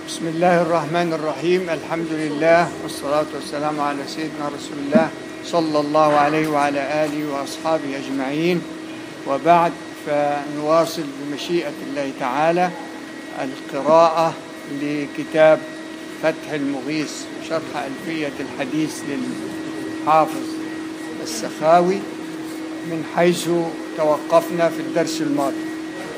بسم الله الرحمن الرحيم الحمد لله والصلاة والسلام على سيدنا رسول الله صلى الله عليه وعلى آله وأصحابه أجمعين وبعد فنواصل بمشيئة الله تعالى القراءة لكتاب فتح المغيث شرح ألفية الحديث للحافظ السخاوي من حيث توقفنا في الدرس الماضي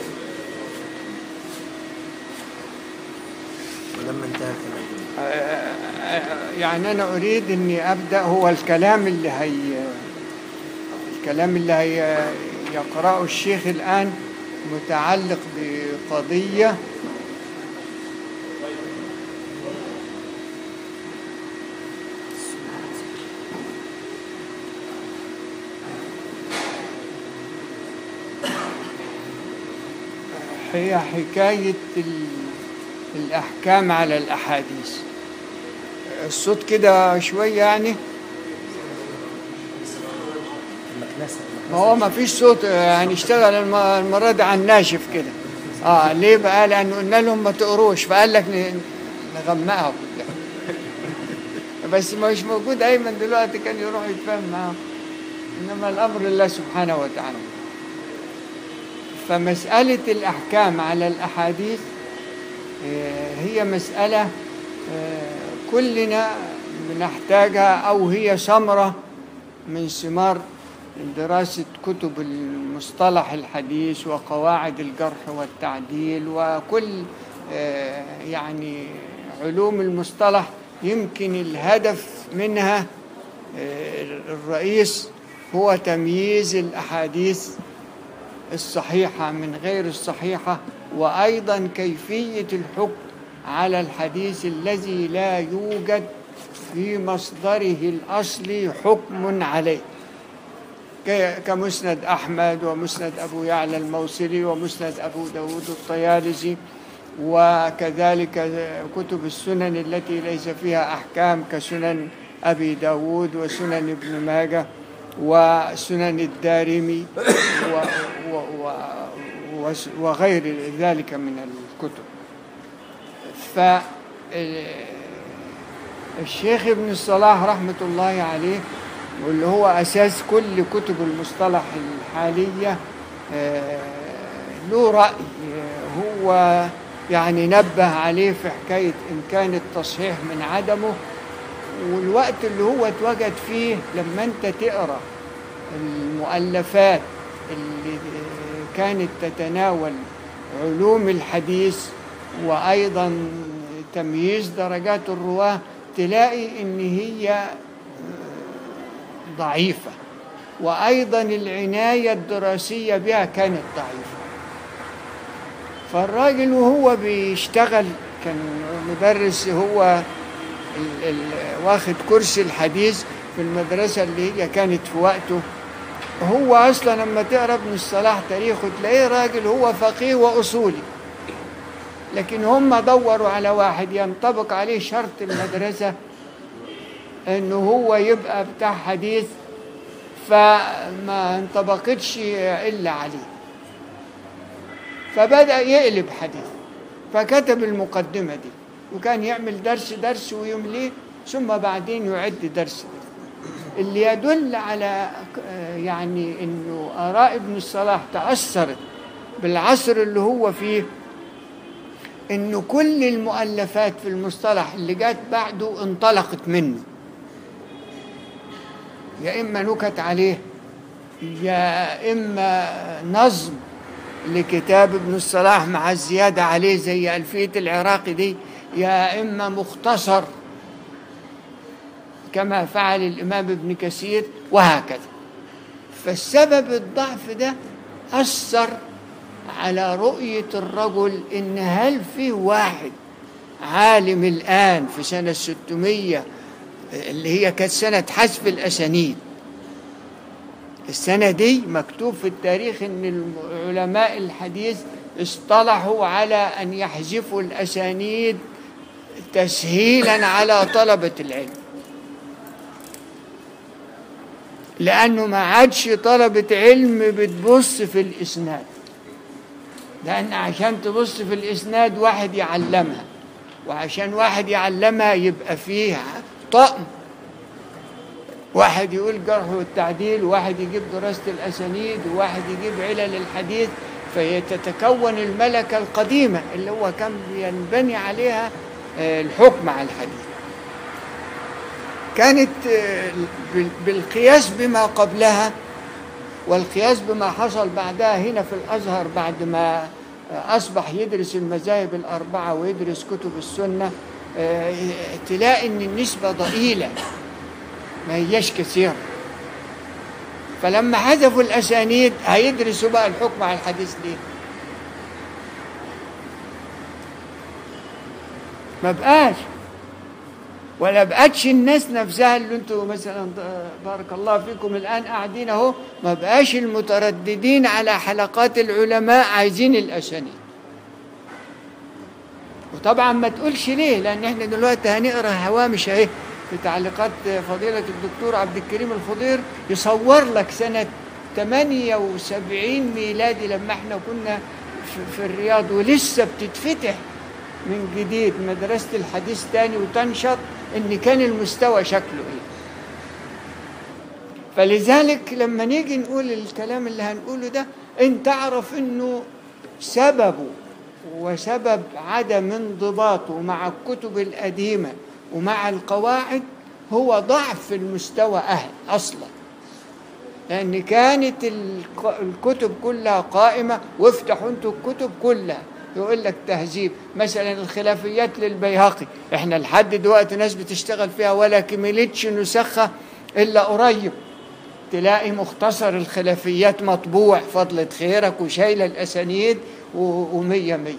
ولما انتهى كلامه يعني أنا أريد أني أبدأ هو الكلام اللي هي الكلام اللي هي يقرأه الشيخ الآن متعلق بقضية هي حكاية ال- الأحكام على الأحاديث الصوت كده شوية يعني المكنسة ما هو ما فيش صوت هنشتغل الم- المرة دي على الناشف كده اه ليه بقى لأنه قلنا لهم ما تقروش فقال لك ن- نغمقها كلها بس مش موجود أيمن دلوقتي كان يروح يتفاهم معاهم إنما الأمر لله سبحانه وتعالى فمسألة الأحكام على الأحاديث آه، هي مسألة آه، كلنا بنحتاجها أو هي ثمرة من ثمار دراسة كتب المصطلح الحديث وقواعد الجرح والتعديل وكل آه، يعني علوم المصطلح يمكن الهدف منها آه، الرئيس هو تمييز الأحاديث الصحيحة من غير الصحيحة وأيضا كيفية الحكم على الحديث الذي لا يوجد في مصدره الأصلي حكم عليه ك- كمسند أحمد ومسند أبو يعلى الموصلي ومسند أبو داود الطيالسي وكذلك كتب السنن التي ليس فيها أحكام كسنن أبي داود وسنن ابن ماجه وسنن الدارمي و و و وس- وغير ذلك من الكتب ف الشيخ ابن الصلاح رحمة الله عليه واللي هو أساس كل كتب المصطلح الحالية آه، له رأي آه، هو يعني نبه عليه في حكاية إمكان التصحيح من عدمه والوقت اللي هو اتوجد فيه لما انت تقرا المؤلفات اللي كانت تتناول علوم الحديث وايضا تمييز درجات الرواه تلاقي ان هي ضعيفه وايضا العنايه الدراسيه بها كانت ضعيفه فالراجل وهو بيشتغل كان مدرس هو ال- ال- واخد كرسي الحديث في المدرسة اللي هي كانت في وقته هو أصلا لما تقرا ابن الصلاح تاريخه تلاقيه راجل هو فقيه وأصولي لكن هم دوروا على واحد ينطبق عليه شرط المدرسة إنه هو يبقى بتاع حديث فما انطبقتش إلا عليه فبدأ يقلب حديث فكتب المقدمة دي وكان يعمل درس درس ويمليه ثم بعدين يعد درس اللي يدل على آه، يعني انه اراء ابن الصلاح تاثرت بالعصر اللي هو فيه انه كل المؤلفات في المصطلح اللي جات بعده انطلقت منه يا اما نكت عليه يا اما نظم لكتاب ابن الصلاح مع الزيادة عليه زي ألفية العراقي دي يا إما مختصر كما فعل الإمام ابن كثير وهكذا فالسبب الضعف ده أثر على رؤية الرجل إن هل في واحد عالم الآن في سنة 600 اللي هي كانت سنة حذف الأسانيد السنة دي مكتوب في التاريخ ان علماء الحديث اصطلحوا على ان يحذفوا الاسانيد تسهيلا على طلبة العلم لانه ما عادش طلبة علم بتبص في الاسناد لان عشان تبص في الاسناد واحد يعلمها وعشان واحد يعلمها يبقى فيه طقم واحد يقول جرح والتعديل وواحد يجيب دراسة الأسانيد وواحد يجيب علل الحديث فيتتكون الملكة القديمة اللي هو كان ينبني عليها آه، الحكم على الحديث كانت آه، بال- بالقياس بما قبلها والقياس بما حصل بعدها هنا في الأزهر بعد ما آه، أصبح يدرس المذاهب الأربعة ويدرس كتب السنة آه، تلاقي إن النسبة ضئيلة ما هياش كثيرة فلما حذفوا الأسانيد هيدرسوا بقى الحكم على الحديث ليه ما بقاش ولا بقتش الناس نفسها اللي انتوا مثلا بارك الله فيكم الان قاعدين اهو ما بقاش المترددين على حلقات العلماء عايزين الاسانيد وطبعا ما تقولش ليه لان احنا دلوقتي هنقرا هوامش اهي في تعليقات فضيله الدكتور عبد الكريم الخضير يصور لك سنه 78 ميلادي لما احنا كنا في- في الرياض ولسه بتتفتح من جديد مدرسة الحديث تاني وتنشط ان كان المستوى شكله ايه فلذلك لما نيجي نقول الكلام اللي هنقوله ده انت تعرف انه سببه وسبب عدم انضباطه مع الكتب القديمة ومع القواعد هو ضعف المستوى أهل أصلا لأن كانت الق- الكتب كلها قائمة وافتحوا انتوا الكتب كلها يقول لك تهذيب مثلا الخلافيات للبيهقي احنا لحد دلوقتي ناس بتشتغل فيها ولا كملتش نسخة إلا قريب تلاقي مختصر الخلافيات مطبوع فضلة خيرك وشايلة الأسانيد و- ومية مية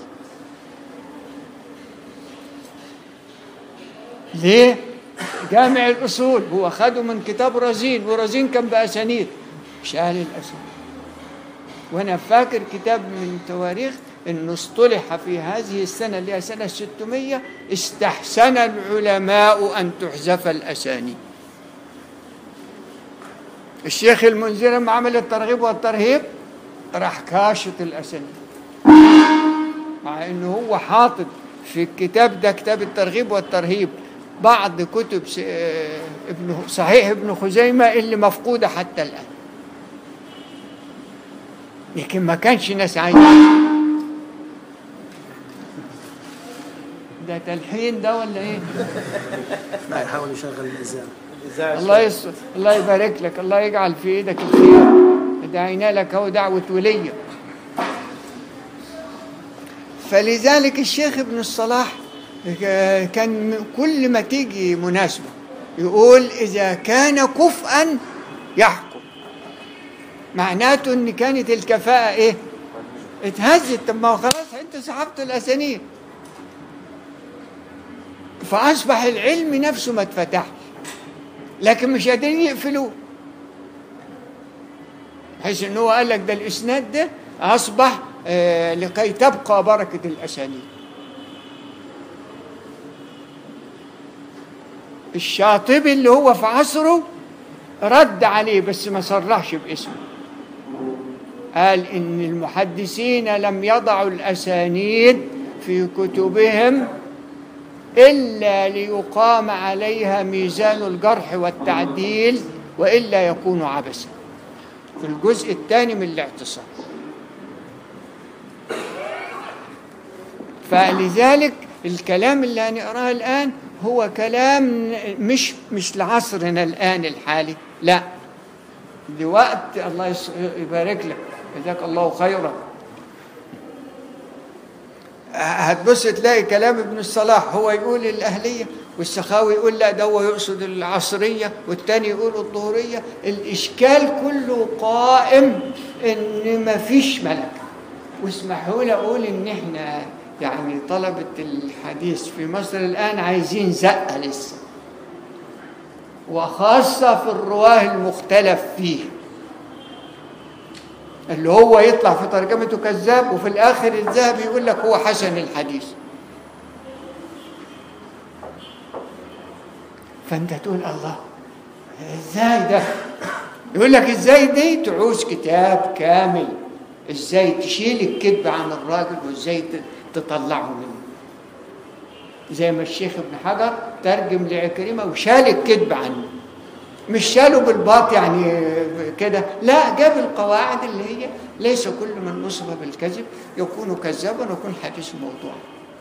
ليه؟ جامع الأصول هو خده من كتاب رزين ورزين كان بأسانيد شال الأسانيد وأنا فاكر كتاب من تواريخ أنه اصطلح في هذه السنة اللي هي سنة 600 استحسن العلماء أن تحذف الأسانيد الشيخ المنذر لما عمل الترغيب والترهيب راح كاشط الأسانيد مع انه هو حاطط في الكتاب ده كتاب الترغيب والترهيب بعض كتب س- آه، ابن صحيح ابن خزيمة اللي مفقودة حتى الآن لكن ما كانش ناس عايزة ده تلحين ده ولا ايه؟ لا يحاول يشغل الإذاعة الإذاعة الله يس... الله يبارك لك الله يجعل في ايدك الخير دعينا لك هو دعوة ولية فلذلك الشيخ ابن الصلاح كان كل ما تيجي مناسبة يقول إذا كان كفءا يحكم معناته ان كانت الكفاءة ايه اتهزت طب ما هو خلاص انت سحبت الاسانيد فاصبح العلم نفسه ما اتفتحش لكن مش قادرين يقفلوه بحيث ان هو قال لك ده الاسناد ده اصبح آه لكي تبقى بركه الاسانيد الشاطبي اللي هو في عصره رد عليه بس ما صرحش باسمه قال ان المحدثين لم يضعوا الاسانيد في كتبهم الا ليقام عليها ميزان الجرح والتعديل والا يكون عبثا في الجزء الثاني من الاعتصام فلذلك الكلام اللي هنقراه الان هو كلام مش مش لعصرنا الان الحالي لا لوقت الله يس- يبارك لك جزاك الله خيرا هتبص تلاقي كلام ابن الصلاح هو يقول الأهلية والسخاوي يقول لا ده هو يقصد العصرية والتاني يقول الظهورية الإشكال كله قائم إن ما فيش ملك واسمحوا لي أقول إن إحنا يعني طلبة الحديث في مصر الآن عايزين زقة لسه وخاصة في الرواه المختلف فيه اللي هو يطلع في ترجمته كذاب وفي الآخر الذهبي يقول لك هو حسن الحديث فأنت تقول الله ازاي ده يقول لك ازاي دي تعوز كتاب كامل ازاي تشيل الكذب عن الراجل وازاي ت- تطلعه منه زي ما الشيخ ابن حجر ترجم لعكرمة وشال الكذب عنه مش شاله بالباط يعني كده لا جاب القواعد اللي هي ليس كل من وصف بالكذب يكون كذابا ويكون حديث موضوع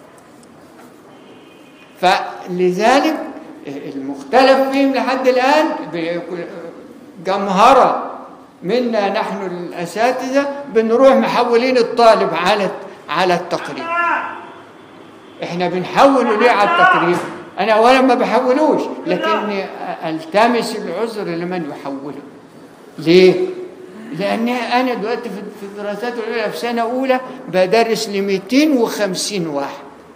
فلذلك المختلف فيهم لحد الآن بيكون- جمهرة منا نحن الأساتذة بنروح محولين الطالب على على التقريب احنا بنحوله ليه على التقريب انا اولا ما بحولوش لكني التمس العذر لمن يحوله ليه لان انا دلوقتي في في الدراسات العليا في سنه اولى بدرس ل 250 واحد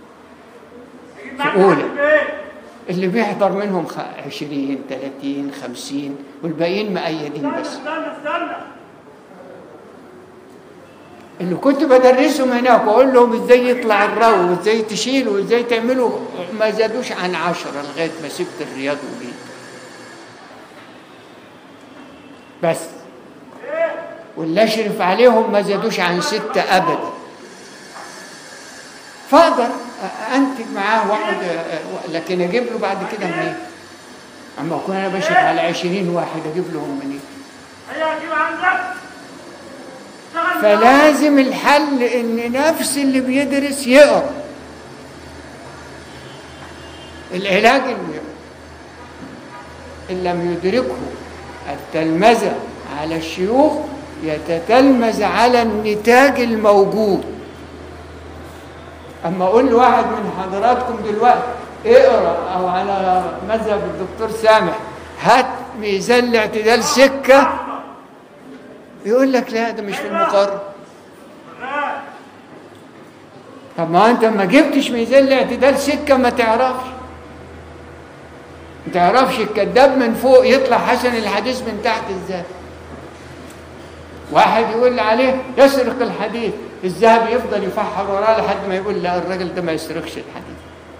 في اولى اللي بيحضر منهم خ- 20 30 50 والباقيين مؤيدين بس استنى استنى اللي كنت بدرسهم هناك واقول لهم ازاي يطلع الرو وازاي تشيلوا وازاي تعملوا ما زادوش عن عشرة لغايه ما سبت الرياض وجيت بس واللي اشرف عليهم ما زادوش عن ستة ابدا فاقدر انتج معاه واحد لكن اجيب له بعد كده منين؟ اما اكون انا بشرف على 20 واحد اجيب لهم منين؟ هيا جيب عندك اشتغل فلازم الحل ان نفس اللي بيدرس يقرا العلاج انه يقرا ان لم يدركه التلمذه على الشيوخ يتتلمذ على النتاج الموجود اما اقول لواحد من حضراتكم دلوقتي اقرا او على مذهب الدكتور سامح هات ميزان الاعتدال سكه يقول لك لا ده مش في المقرر طب ما انت ما جبتش ميزان الاعتدال سكه ما تعرفش ما تعرفش الكذاب من فوق يطلع حسن الحديث من تحت ازاي واحد يقول لي عليه يسرق الحديث الذهبي يفضل يفحر وراه لحد ما يقول لا الراجل ده ما يسرقش الحديث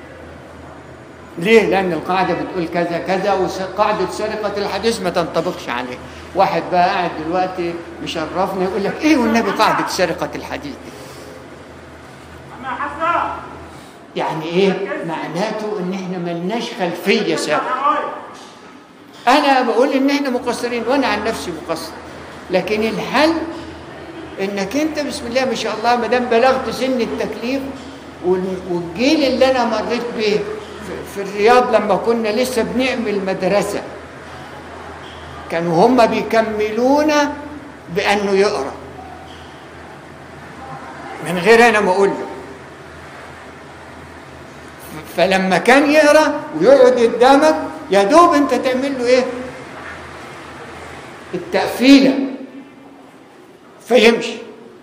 ليه؟ لأن القاعدة بتقول كذا كذا وقاعدة سرقة الحديث ما تنطبقش عليه. واحد بقى قاعد دلوقتي مشرفنا يقول لك إيه والنبي قاعدة سرقة الحديث دي؟ اما حسن يعني إيه؟ معناته إن إحنا ملناش خلفية سابقة. يا أنا بقول إن إحنا مقصرين وأنا عن نفسي مقصر. لكن الحل إنك أنت بسم الله ما شاء الله ما دام بلغت سن التكليف وال- والجيل اللي أنا مريت بيه في- في الرياض لما كنا لسه بنعمل مدرسة كانوا هم بيكملونا بأنه يقرأ من غير أنا ما أقول له فلما كان يقرا ويقعد قدامك يا دوب انت تعمل له ايه التقفيله فيمشي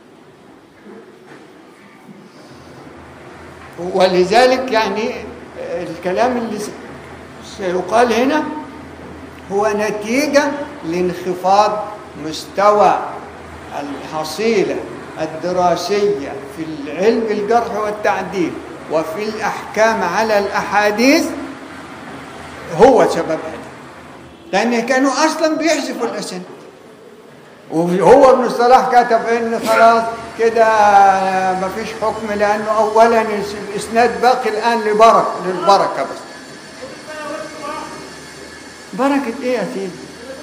ولذلك يعني الكلام اللي س- سيقال هنا هو نتيجة لانخفاض مستوى الحصيلة الدراسية في العلم الجرح والتعديل وفي الأحكام على الأحاديث هو سببها ده. لأن كانوا أصلا بيحذفوا الأسانيد وهو ابن صلاح كتب ان خلاص كده مفيش حكم لانه اولا الاسناد باقي الان لبركه للبركه بس بركه ايه يا سيدي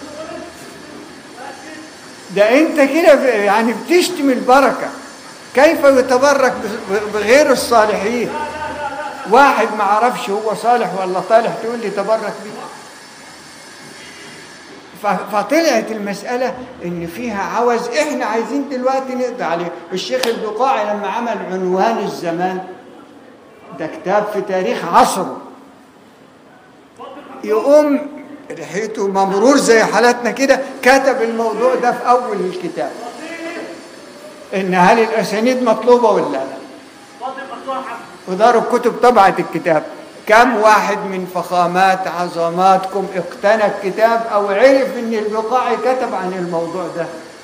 ده انت كده ب- يعني بتشتم البركه كيف يتبرك ب- بغير الصالحين واحد ما عرفش هو صالح ولا طالح تقول لي تبرك بيه ف- فطلعت المسألة إن فيها عوز إحنا عايزين دلوقتي نقضي عليه الشيخ البقاعي لما عمل عنوان الزمان ده كتاب في تاريخ عصره يقوم ريحته ممرور زي حالتنا كده كتب الموضوع ده في أول الكتاب إن هل الأسانيد مطلوبة ولا لا فاضل مفتوح حسن ودار الكتب طبعت الكتاب كم واحد من فخامات عظماتكم اقتنى الكتاب او عرف ان البقاعي كتب عن الموضوع ده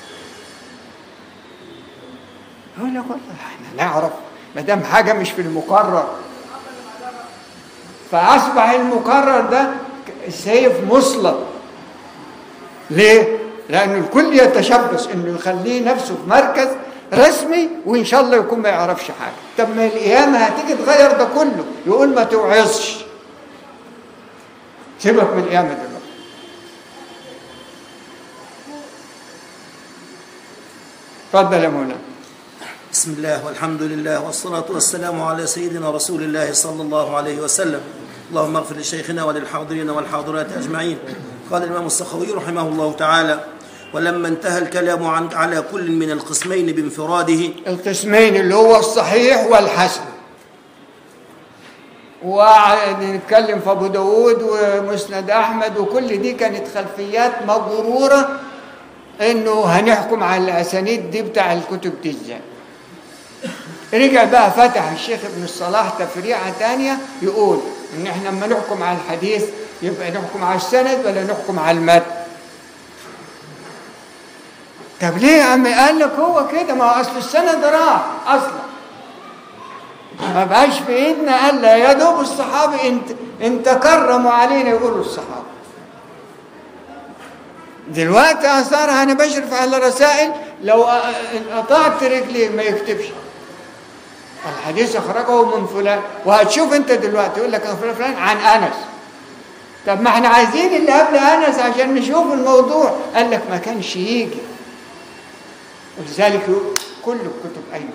يقول لك والله احنا نعرف ما دام حاجه مش في المقرر فاصبح المقرر ده سيف مسلط ليه؟ لأن الكل يتشبث إنه يخليه نفسه في مركز رسمي وان شاء الله يكون ما يعرفش حاجه طب ما القيامه هتيجي تغير ده كله يقول ما توعظش سيبك من القيامه دلوقتي اتفضل يا مولانا بسم الله والحمد لله والصلاة والسلام على سيدنا رسول الله صلى الله عليه وسلم اللهم اغفر لشيخنا وللحاضرين والحاضرات أجمعين قال الإمام السخوي رحمه الله تعالى ولما انتهى الكلام عن على كل من القسمين بانفراده القسمين اللي هو الصحيح والحسن ونتكلم في ابو داود ومسند احمد وكل دي كانت خلفيات مغروره انه هنحكم على الاسانيد دي بتاع الكتب دي ازاي رجع بقى فتح الشيخ ابن الصلاح تفريعه تانية يقول ان احنا لما نحكم على الحديث يبقى نحكم على السند ولا نحكم على المتن طب ليه يا عم قال لك هو كده ما هو اصل السند راح اصلا ما بقاش في ايدنا قال لا يا دوب الصحابي انت انت كرموا علينا يقولوا الصحابه دلوقتي صار انا بشرف على رسائل لو قطعت رجلي ما يكتبش الحديث اخرجه من فلان وهتشوف انت دلوقتي يقول لك فلان فلان عن انس طب ما احنا عايزين اللي قبل انس عشان نشوف الموضوع قال لك ما كانش يجي ولذلك كل الكتب اين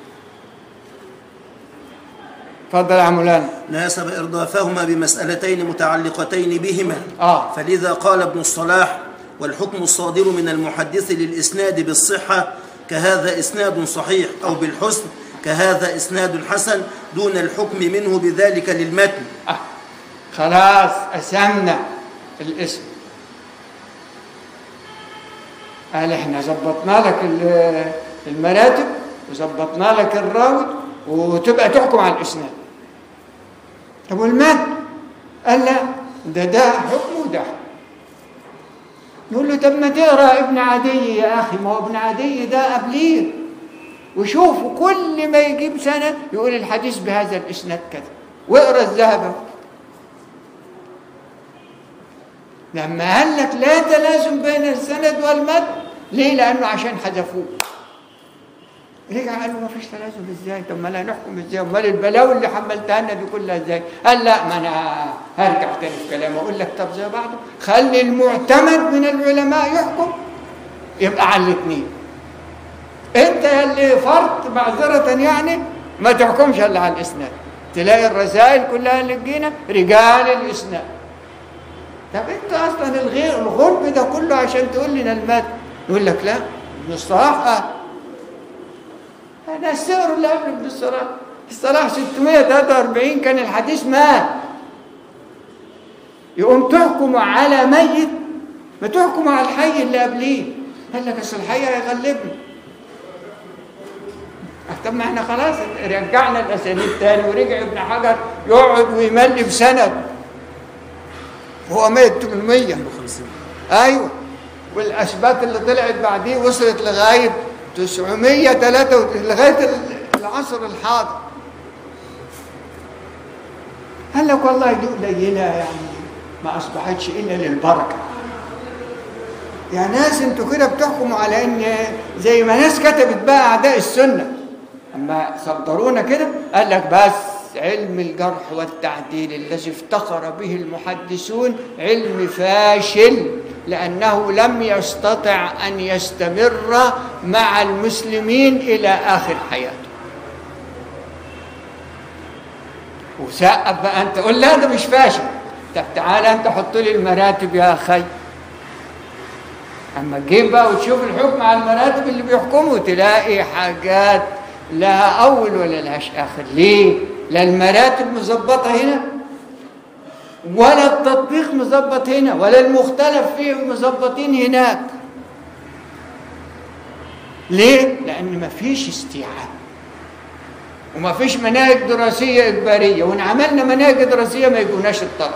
اتفضل يا مولانا ناسب إردافهما بمسألتين متعلقتين بهما اه فلذا قال ابن الصلاح والحكم الصادر من المحدث للإسناد بالصحة كهذا إسناد صحيح أو بالحسن كهذا إسناد حسن دون الحكم منه بذلك للمتن آه. خلاص قسمنا الاسم قال احنا ظبطنا لك ال- المراتب وظبطنا لك الراوي وتبقى تحكم على الاسناد طب والمتن قال لا ده ده حكم وده حكم نقول له طب ما تقرا ابن عدي يا اخي ما هو ابن عدي ده قبليه وشوفوا كل ما يجيب سند يقول الحديث بهذا الاسناد كذا واقرا الذهب لما قال لك لا تلازم بين السند والمتن ليه لانه عشان حذفوه رجع قال له ما فيش تلازم ازاي طب ما لا نحكم ازاي امال البلاوي اللي حملتها لنا دي كلها ازاي قال لا ما انا هرجع تاني في كلامي اقول لك طب زي بعضه خلي المعتمد من العلماء يحكم يبقى على الاثنين انت يا اللي فرط معذره يعني ما تحكمش الا على الاسناد تلاقي الرسائل كلها اللي تجينا رجال الاسناد طب انت اصلا الغير الغرب ده كله عشان تقول لنا المتن يقول لك لا ابن الصلاح اه انا السعر اللي قبل ابن الصلاح الصلاح 643 كان الحديث مات يقوم تحكم على ميت ما تحكم على الحي اللي قبليه قال لك اصل الحي هيغلبني طب ما احنا خلاص رجعنا الاسانيد تاني ورجع ابن حجر يقعد ويملي بسند هو ميت 800 50 ايوه والاسبات اللي طلعت بعديه وصلت لغايه 903 لغايه العصر الحاضر قال لك والله دي قليله يعني ما اصبحتش الا للبركه يا ناس انتوا كده بتحكموا على ان زي ما ناس كتبت بقى اعداء السنه اما صدرونا كده قال لك بس علم الجرح والتعديل الذي افتخر به المحدثون علم فاشل لانه لم يستطع ان يستمر مع المسلمين الى اخر حياته وسقف بقى انت قول لا ده مش فاشل طب تعالى انت حط لي المراتب يا اخي اما تجيب بقى وتشوف الحكم على المراتب اللي بيحكموا تلاقي حاجات لا اول ولا لهاش اخر ليه لا المراتب مظبطه هنا ولا التطبيق مظبط هنا ولا المختلف فيه مظبطين هناك ليه لان مفيش استيعاب ومفيش مناهج دراسيه اجباريه وان عملنا مناهج دراسيه ما يجوناش الطلبه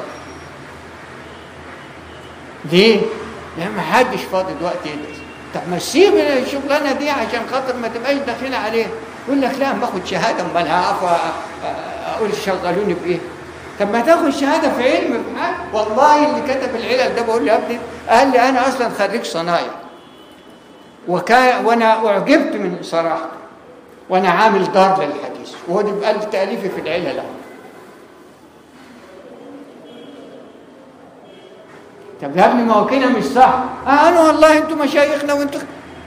ليه لان ما حدش فاضي دلوقتي يدرس طب ما تسيب الشغلانه دي عشان خاطر ما تبقاش داخله عليها يقول لك لا باخد شهاده امال هقف اقول شغلوني بايه طب ما تاخد شهاده في علم في حاجه والله اللي كتب العلل ده بقول له يا ابني قال لي انا اصلا خريج صنايع وكان وانا اعجبت من صراحته وانا عامل دار للحديث وهو دي بقى تاليفي في العلل له طب يا ابني ما هو كده مش صح آه انا والله انتوا مشايخنا وانتوا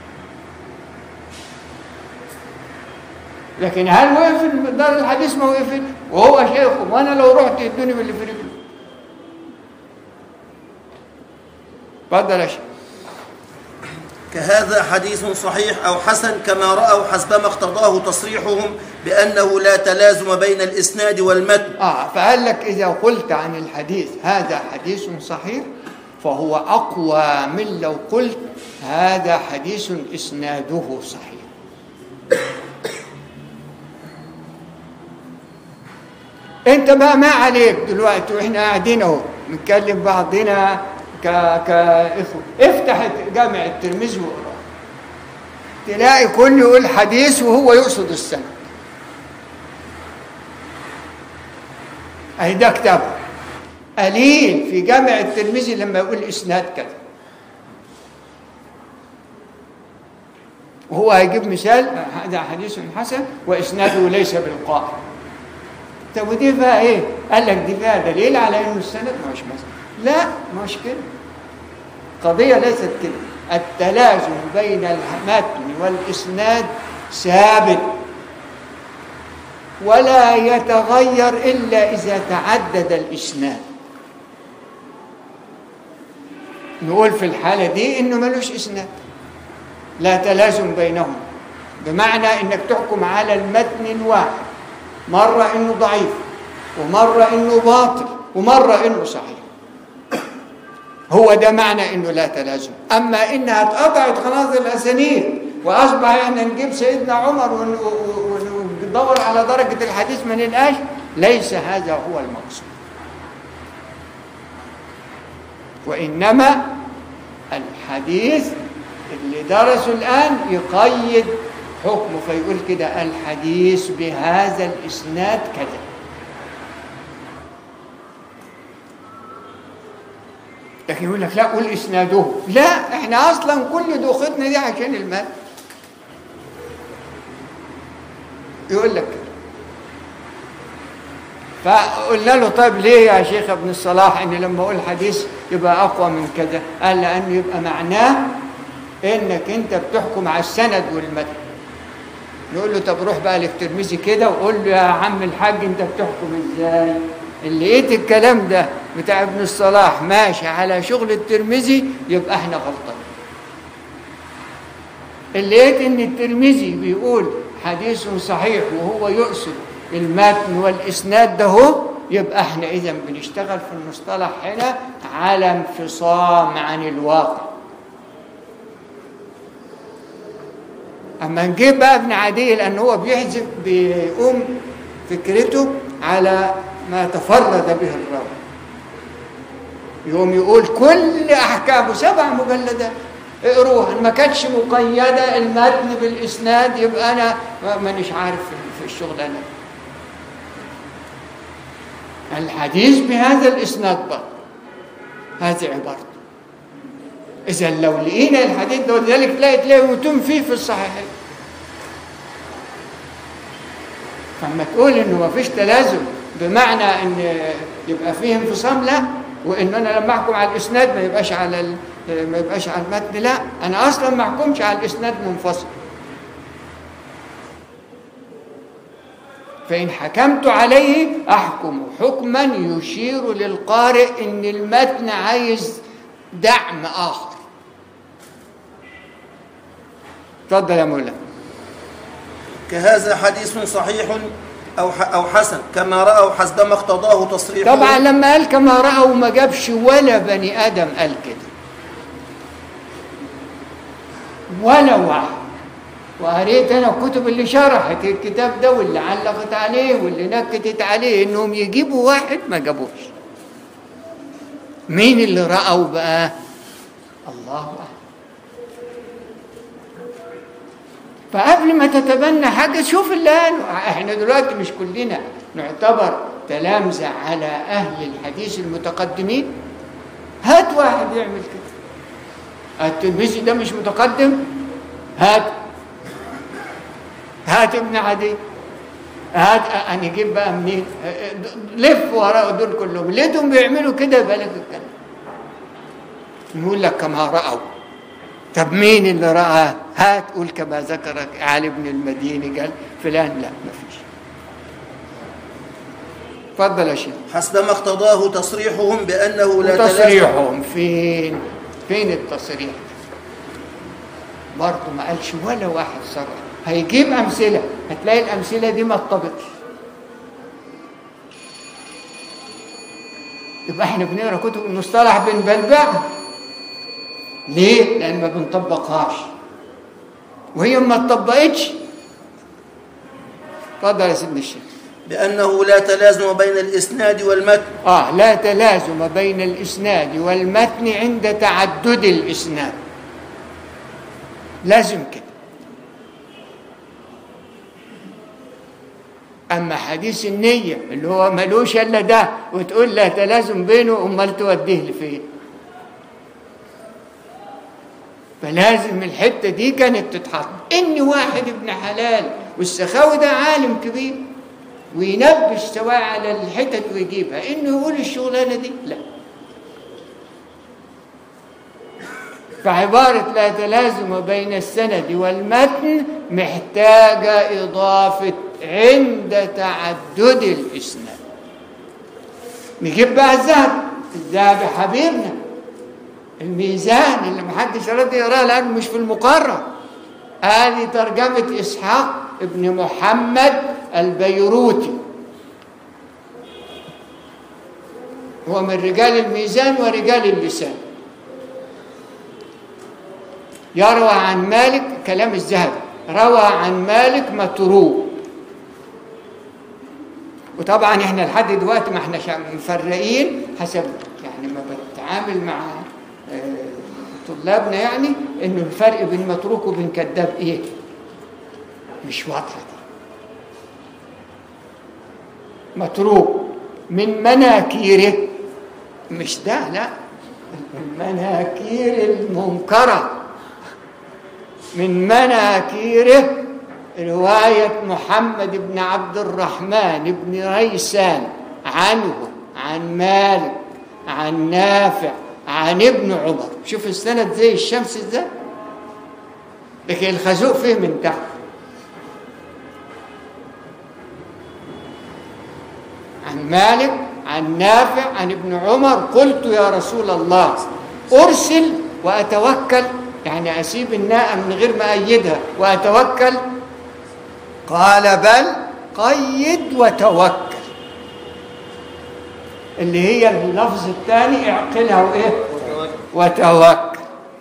لكن هل وقف دار الحديث ما وقفش وهو شيخهم وانا لو رحت يدوني باللي في رجلي اتفضل يا شيخ كهذا حديث صحيح أو حسن كما رأوا حسبما اقتضاه تصريحهم بأنه لا تلازم بين الإسناد والمتن اه فقال لك اذا قلت عن الحديث هذا حديث صحيح فهو اقوى من لو قلت هذا حديث اسناده صحيح انت بقى ما عليك دلوقتي واحنا قاعدين اهو نتكلم بعضنا ك كاخوه افتح جامع الترمذي واقرا تلاقي كل يقول حديث وهو يقصد السند اهي ده كتابه قليل في جامع الترمذي لما يقول اسناد كذا وهو هيجيب مثال هذا حديث حسن واسناده ليس بالقائم طب ودي فيها ايه؟ قال لك دي فيها دليل على انه السند مش مثلا لا مش كده قضيه ليست كده التلازم بين المتن والاسناد ثابت ولا يتغير الا اذا تعدد الاسناد نقول في الحاله دي انه ملوش اسناد لا تلازم بينهم بمعنى انك تحكم على المتن الواحد مره انه ضعيف ومره انه باطل ومره انه صحيح هو ده معنى انه لا تلازم اما انها اتقطعت خلاص الاسانيد واصبح احنا نجيب سيدنا عمر ون- ون- وندور على درجه الحديث ما نلقاش ليس هذا هو المقصود وانما الحديث اللي درسه الان يقيد حكمه فيقول كده الحديث بهذا الاسناد كذا لكن يقول لك لا قول اسناده لا احنا اصلا كل دوختنا دي عشان المال يقول لك كده فقلنا له طيب ليه يا شيخ ابن الصلاح ان لما اقول حديث يبقى اقوى من كذا قال لانه يبقى معناه انك انت بتحكم على السند والمتن نقول له طب روح بقى للترمذي كده وقول له يا عم الحاج انت بتحكم ازاي اللي لقيت الكلام ده بتاع ابن الصلاح ماشي على شغل الترمذي يبقى احنا غلطانين اللي لقيت ان الترمذي بيقول حديث صحيح وهو يقصد المتن والاسناد ده هو يبقى احنا اذا بنشتغل في المصطلح هنا على انفصام عن الواقع اما نجيب بقى ابن عدي لان هو بيحذف بيقوم فكرته على ما تفرد به الراوي يقوم يقول كل احكامه سبع مجلدات اقروها إن ما كانتش مقيده المتن بالاسناد يبقى انا ما- مانيش عارف في- في الشغلانه الحديث بهذا الاسناد برضه هذه عبارته اذا لو لقينا الحديث ده ولذلك تلاقي تلاقي متون فيه في الصحيحين فلما تقول انه ما فيش تلازم بمعنى ان يبقى فيه انفصام لا وان انا لما احكم على الاسناد ما يبقاش على ال- ما يبقاش على المتن لا انا اصلا ما احكمش على الاسناد منفصل فإن حكمت عليه أحكم حكما يشير للقارئ إن المتن عايز دعم آخر تفضل يا مولانا كهذا حديث صحيح أو ح- أو حسن كما رأوا حسبما اقتضاه تصريحه طبعا لما قال كما رأوا ما جابش ولا بني آدم قال كده ولا واحد وقريت انا الكتب اللي شرحت الكتاب ده واللي علقت عليه واللي نكتت عليه انهم يجيبوا واحد ما جابوش مين اللي رأوا بقى الله أعلم فقبل ما تتبنى حاجة شوف اللي قاله احنا دلوقتي مش كلنا نعتبر تلامذة على أهل الحديث المتقدمين هات واحد يعمل كده التلميذي ده مش متقدم هات هات ابن عدي هات انا اجيب بقى منين لف وراء دول كلهم لقيتهم بيعملوا كده يبقى لك الكلام يقول لك كما راوا طب مين اللي راى هات قول كما ذكر علي بن المديني قال فلان لا ما فيش اتفضل يا شيخ حسب ما اقتضاه تصريحهم بأنه لا تلازم تصريحهم فين فين التصريح برضه ما قالش ولا واحد صرح هيجيب امثله هتلاقي الامثله دي ما تطبقش يبقى احنا بنقرا كتب المصطلح بنبلبعها ليه؟ لان ما بنطبقهاش وهي ما اتطبقتش اتفضل يا سيدنا الشيخ بأنه لا تلازم بين الإسناد والمتن آه لا تلازم بين الإسناد والمتن عند تعدد الإسناد لازم كده أما حديث النية اللي هو ملوش إلا ده وتقول لا تلازم بينه أمال توديه لفين فلازم الحتة دي كانت تتحط إن واحد ابن حلال والسخاوي ده عالم كبير وينبش سواء على الحتت ويجيبها انه يقول الشغلانه دي لا فعبارة لا تلازم بين السند والمتن محتاجة إضافة عند تعدد الإسناد نجيب بقى الذهب الذهب حبيبنا الميزان اللي محدش راضي يقراه لأنه مش في المقرر هذه ترجمة إسحاق ابن محمد البيروتي هو من رجال الميزان ورجال اللسان يروى عن مالك كلام الذهبي روى عن مالك متروك وطبعا احنا لحد دلوقتي ما احنا مفرقين حسب يعني ما بتعامل مع طلابنا يعني انه الفرق بين متروك وبين كذاب ايه مش واضحه دي متروك من مناكيره مش ده لا المناكير المنكرة من مناكيره رواية محمد بن عبد الرحمن بن ريسان عنه عن مالك عن نافع عن ابن عمر شوف السند زي الشمس ازاي لكن الخازوق فيه من تحت عن مالك عن نافع عن ابن عمر قلت يا رسول الله أرسل وأتوكل يعني أسيب الناقة من غير ما أيدها وأتوكل قال بل قيد وتوكل اللي هي اللفظ الثاني اعقلها وإيه وتوكل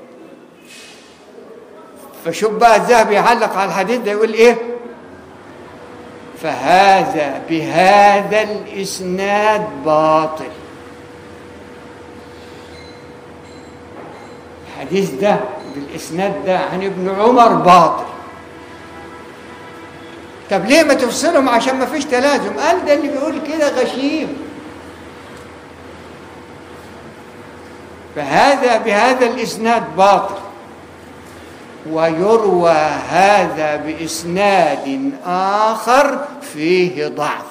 فشوف بقى الذهبي يعلق على الحديث ده يقول إيه فهذا بهذا الإسناد باطل الحديث ده بالإسناد ده عن ابن عمر باطل طب ليه ما تفصلهم عشان ما فيش تلازم قال ده اللي بيقول كده غشيم فهذا بهذا الإسناد باطل ويروى هذا بإسناد آخر فيه ضعف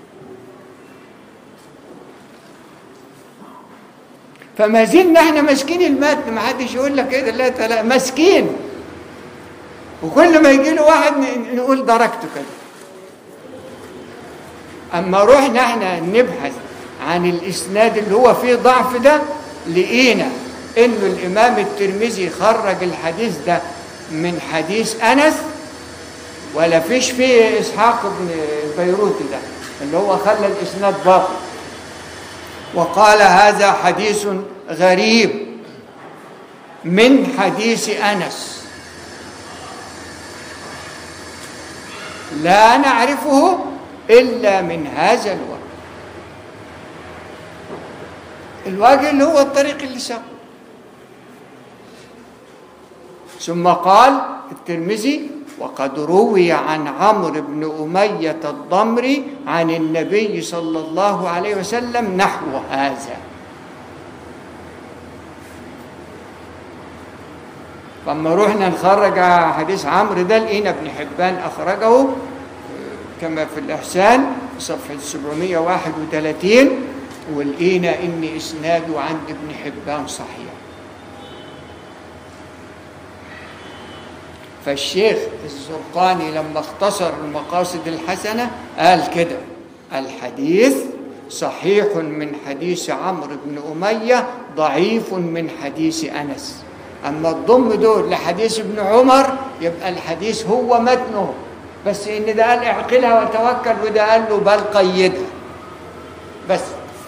فما زلنا احنا ماسكين المتن ما حدش يقول لك كده لا تلا ماسكين وكل ما يجي له واحد نقول درجته كده اما روحنا احنا نبحث عن الاسناد اللي هو فيه ضعف ده لقينا انه الامام الترمذي خرج الحديث ده من حديث انس ولا فيش فيه اسحاق بن بيروتي ده اللي هو خلى الاسناد باطل وقال هذا حديث غريب من حديث انس لا نعرفه الا من هذا الوجه الوجه اللي هو الطريق اللي سبق ثم قال الترمذي وقد روي عن عمرو بن أمية الضمري عن النبي صلى الله عليه وسلم نحو هذا لما رحنا نخرج حديث عمرو ده لقينا ابن حبان أخرجه كما في الإحسان في صفحة 731 ولقينا إن إسناده عند ابن حبان صحيح فالشيخ الزرقاني لما اختصر المقاصد الحسنة قال كده الحديث صحيح من حديث عمرو بن أمية ضعيف من حديث أنس أما الضم دول لحديث ابن عمر يبقى الحديث هو متنه بس إن ده قال اعقلها وتوكل وده قال له بل قيدها بس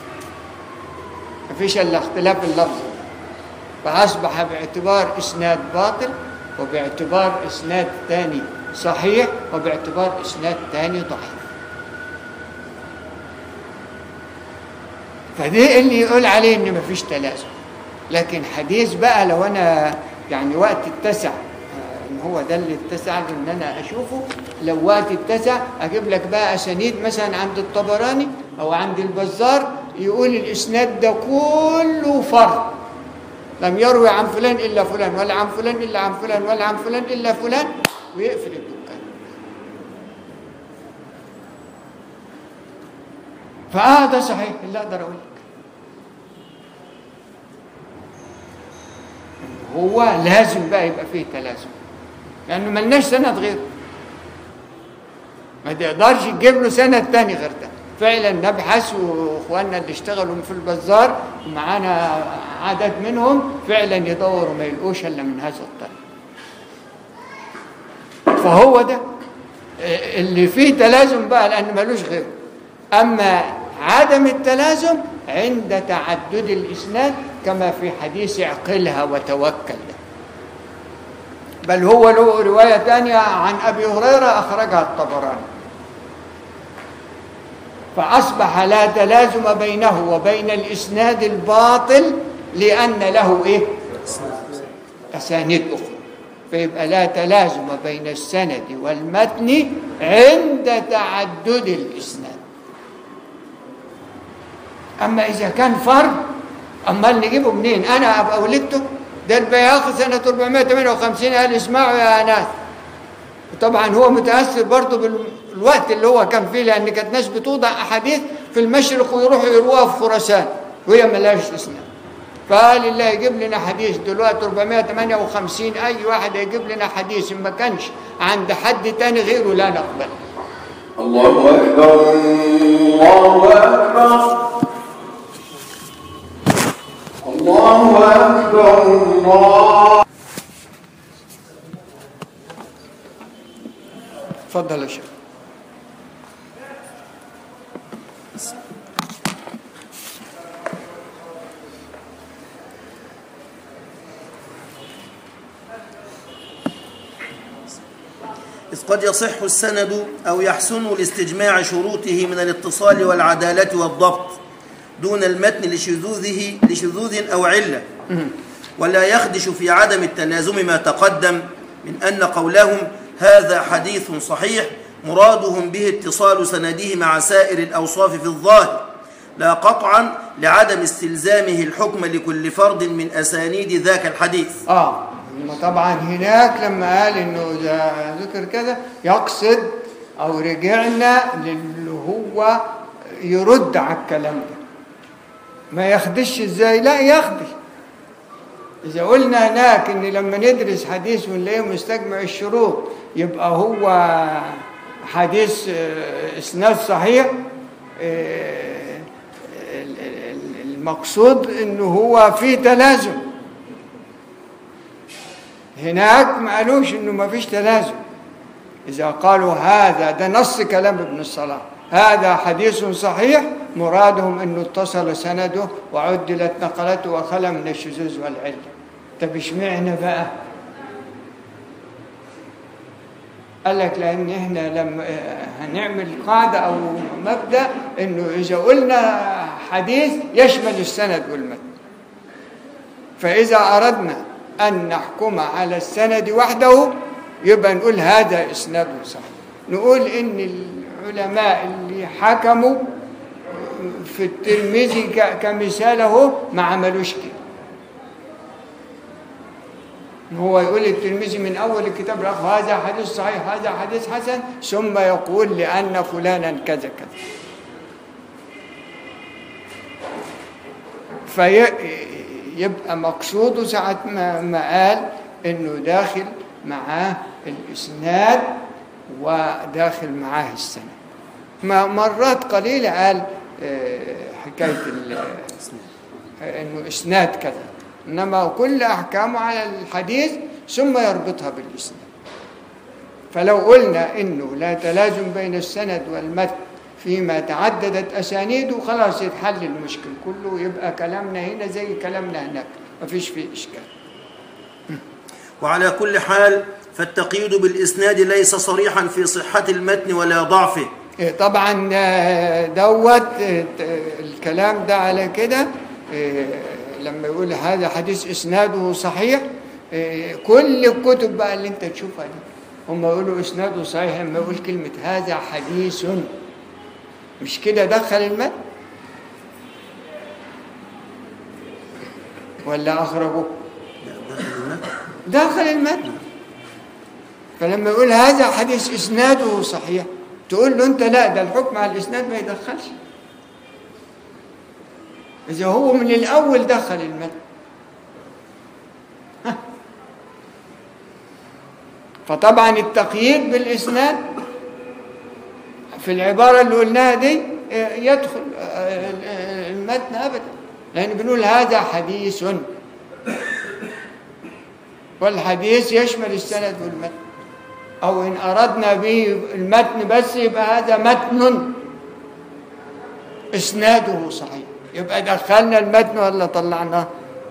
مفيش إلا اختلاف اللفظ فأصبح باعتبار إسناد باطل وباعتبار إسناد ثاني صحيح وباعتبار إسناد ثاني ضعيف فده اللي يقول عليه إن مفيش تلازم لكن حديث بقى لو أنا يعني وقت اتسع آه، إن هو ده اللي اتسع لي إن أنا أشوفه لو وقت اتسع أجيب لك بقى أسانيد مثلا عند الطبراني أو عند البزار يقول الإسناد ده كله فرد لم يروي عن فلان إلا فلان ولا عن فلان إلا عن فلان ولا عن فلان إلا فلان ويقفل الدكان فآه ده صحيح اللي أقدر أقول لك هو لازم بقى يبقى فيه تلازم لأنه ملناش سند غيره ما تقدرش تجيب له سند تاني غير ده فعلا نبحث واخواننا اللي اشتغلوا في البزار معانا عدد منهم فعلا يدوروا ما يلقوش الا من هذا الطريق فهو ده اللي فيه تلازم بقى لان ملوش غيره اما عدم التلازم عند تعدد الاسناد كما في حديث اعقلها وتوكل ده بل هو له روايه ثانيه عن ابي هريره اخرجها الطبراني فأصبح لا تلازم بينه وبين الإسناد الباطل لأن له إيه؟ أسانيد أخرى فيبقى لا تلازم بين السند والمتن عند تعدد الإسناد أما إذا كان فرد أما نجيبه منين أنا أبقى ولدته ده البياخ سنة 458 قال اسمعوا يا ناس طبعا هو متاثر برضه بالوقت اللي هو كان فيه لان كانت ناس بتوضع احاديث في المشرق ويروحوا يروها في خراسان وهي ملهاش اسناد فقال الله يجيب لنا حديث دلوقتي 458 اي واحد يجيب لنا حديث ما كانش عند حد تاني غيره لا نقبل الله أكبر الله أكبر الله أكبر الله اتفضل يا شيخ إذ قد يصح السند أو يحسن لاستجماع شروطه من الاتصال والعدالة والضبط دون المتن لشذوذه لشذوذ أو علة ولا يخدش في عدم التلازم ما تقدم من أن قولهم هذا حديث صحيح مرادهم به اتصال سنده مع سائر الأوصاف في الظاهر لا قطعا لعدم استلزامه الحكم لكل فرد من أسانيد ذاك الحديث اه إنما طبعا هناك لما قال انه ده ذكر كذا يقصد او رجعنا للي هو يرد على الكلام ده ما يخدش ازاي لا يخدش اذا قلنا هناك ان لما ندرس حديث ونلاقيه مستجمع الشروط يبقى هو حديث آه، اسناد صحيح آه، ال- ال- المقصود انه هو فيه تلازم هناك ما قالوش انه ما فيش تلازم اذا قالوا هذا ده نص كلام ابن الصلاح هذا حديث صحيح مرادهم انه اتصل سنده وعدلت نقلته وخلى من الشذوذ والعله طب اشمعنى بقى قال لك لان احنا لما آه، هنعمل قاعده او مبدا انه اذا قلنا حديث يشمل السند والمتن فإذا أردنا أن نحكم على السند وحده يبقى نقول هذا إسناد صحيح نقول إن العلماء اللي حكموا في الترمذي ك- كمثال اهو ما عملوش كده هو يقول الترمذي من اول الكتاب رقم هذا حديث صحيح هذا حديث حسن ثم يقول لان فلانا كذا كذا فيبقى مقصوده ساعة ما, ما قال انه داخل معاه الاسناد وداخل معاه السند ما مرات قليلة قال آه، حكاية ال- آه، انه اسناد كذا انما كل احكامه على الحديث ثم يربطها بالاسناد فلو قلنا انه لا تلازم بين السند والمتن فيما تعددت اسانيده خلاص يتحل المشكل كله يبقى كلامنا هنا زي كلامنا هناك مفيش فيه اشكال وعلى كل حال فالتقييد بالإسناد ليس صريحا في صحة المتن ولا ضعفه إيه طبعا آه، دوت آه، ت- الكلام ده على كده آه، لما يقول هذا حديث اسناده صحيح آه، كل الكتب بقى اللي انت تشوفها دي هم يقولوا اسناده صحيح لما يقول كلمة هذا حديث مش كده دخل المتن ولا أخرجه داخل المتن فلما يقول هذا حديث اسناده صحيح تقول له انت لا ده الحكم على الاسناد ما يدخلش اذا هو من الاول دخل المتن ها. فطبعا التقييد بالاسناد في العباره اللي قلناها دي اه، يدخل اه، اه، المتن ابدا لان بنقول هذا حديث والحديث يشمل السند والمتن أو إن أردنا به المتن بس يبقى هذا متن إسناده صحيح يبقى دخلنا المتن ولا طلعناه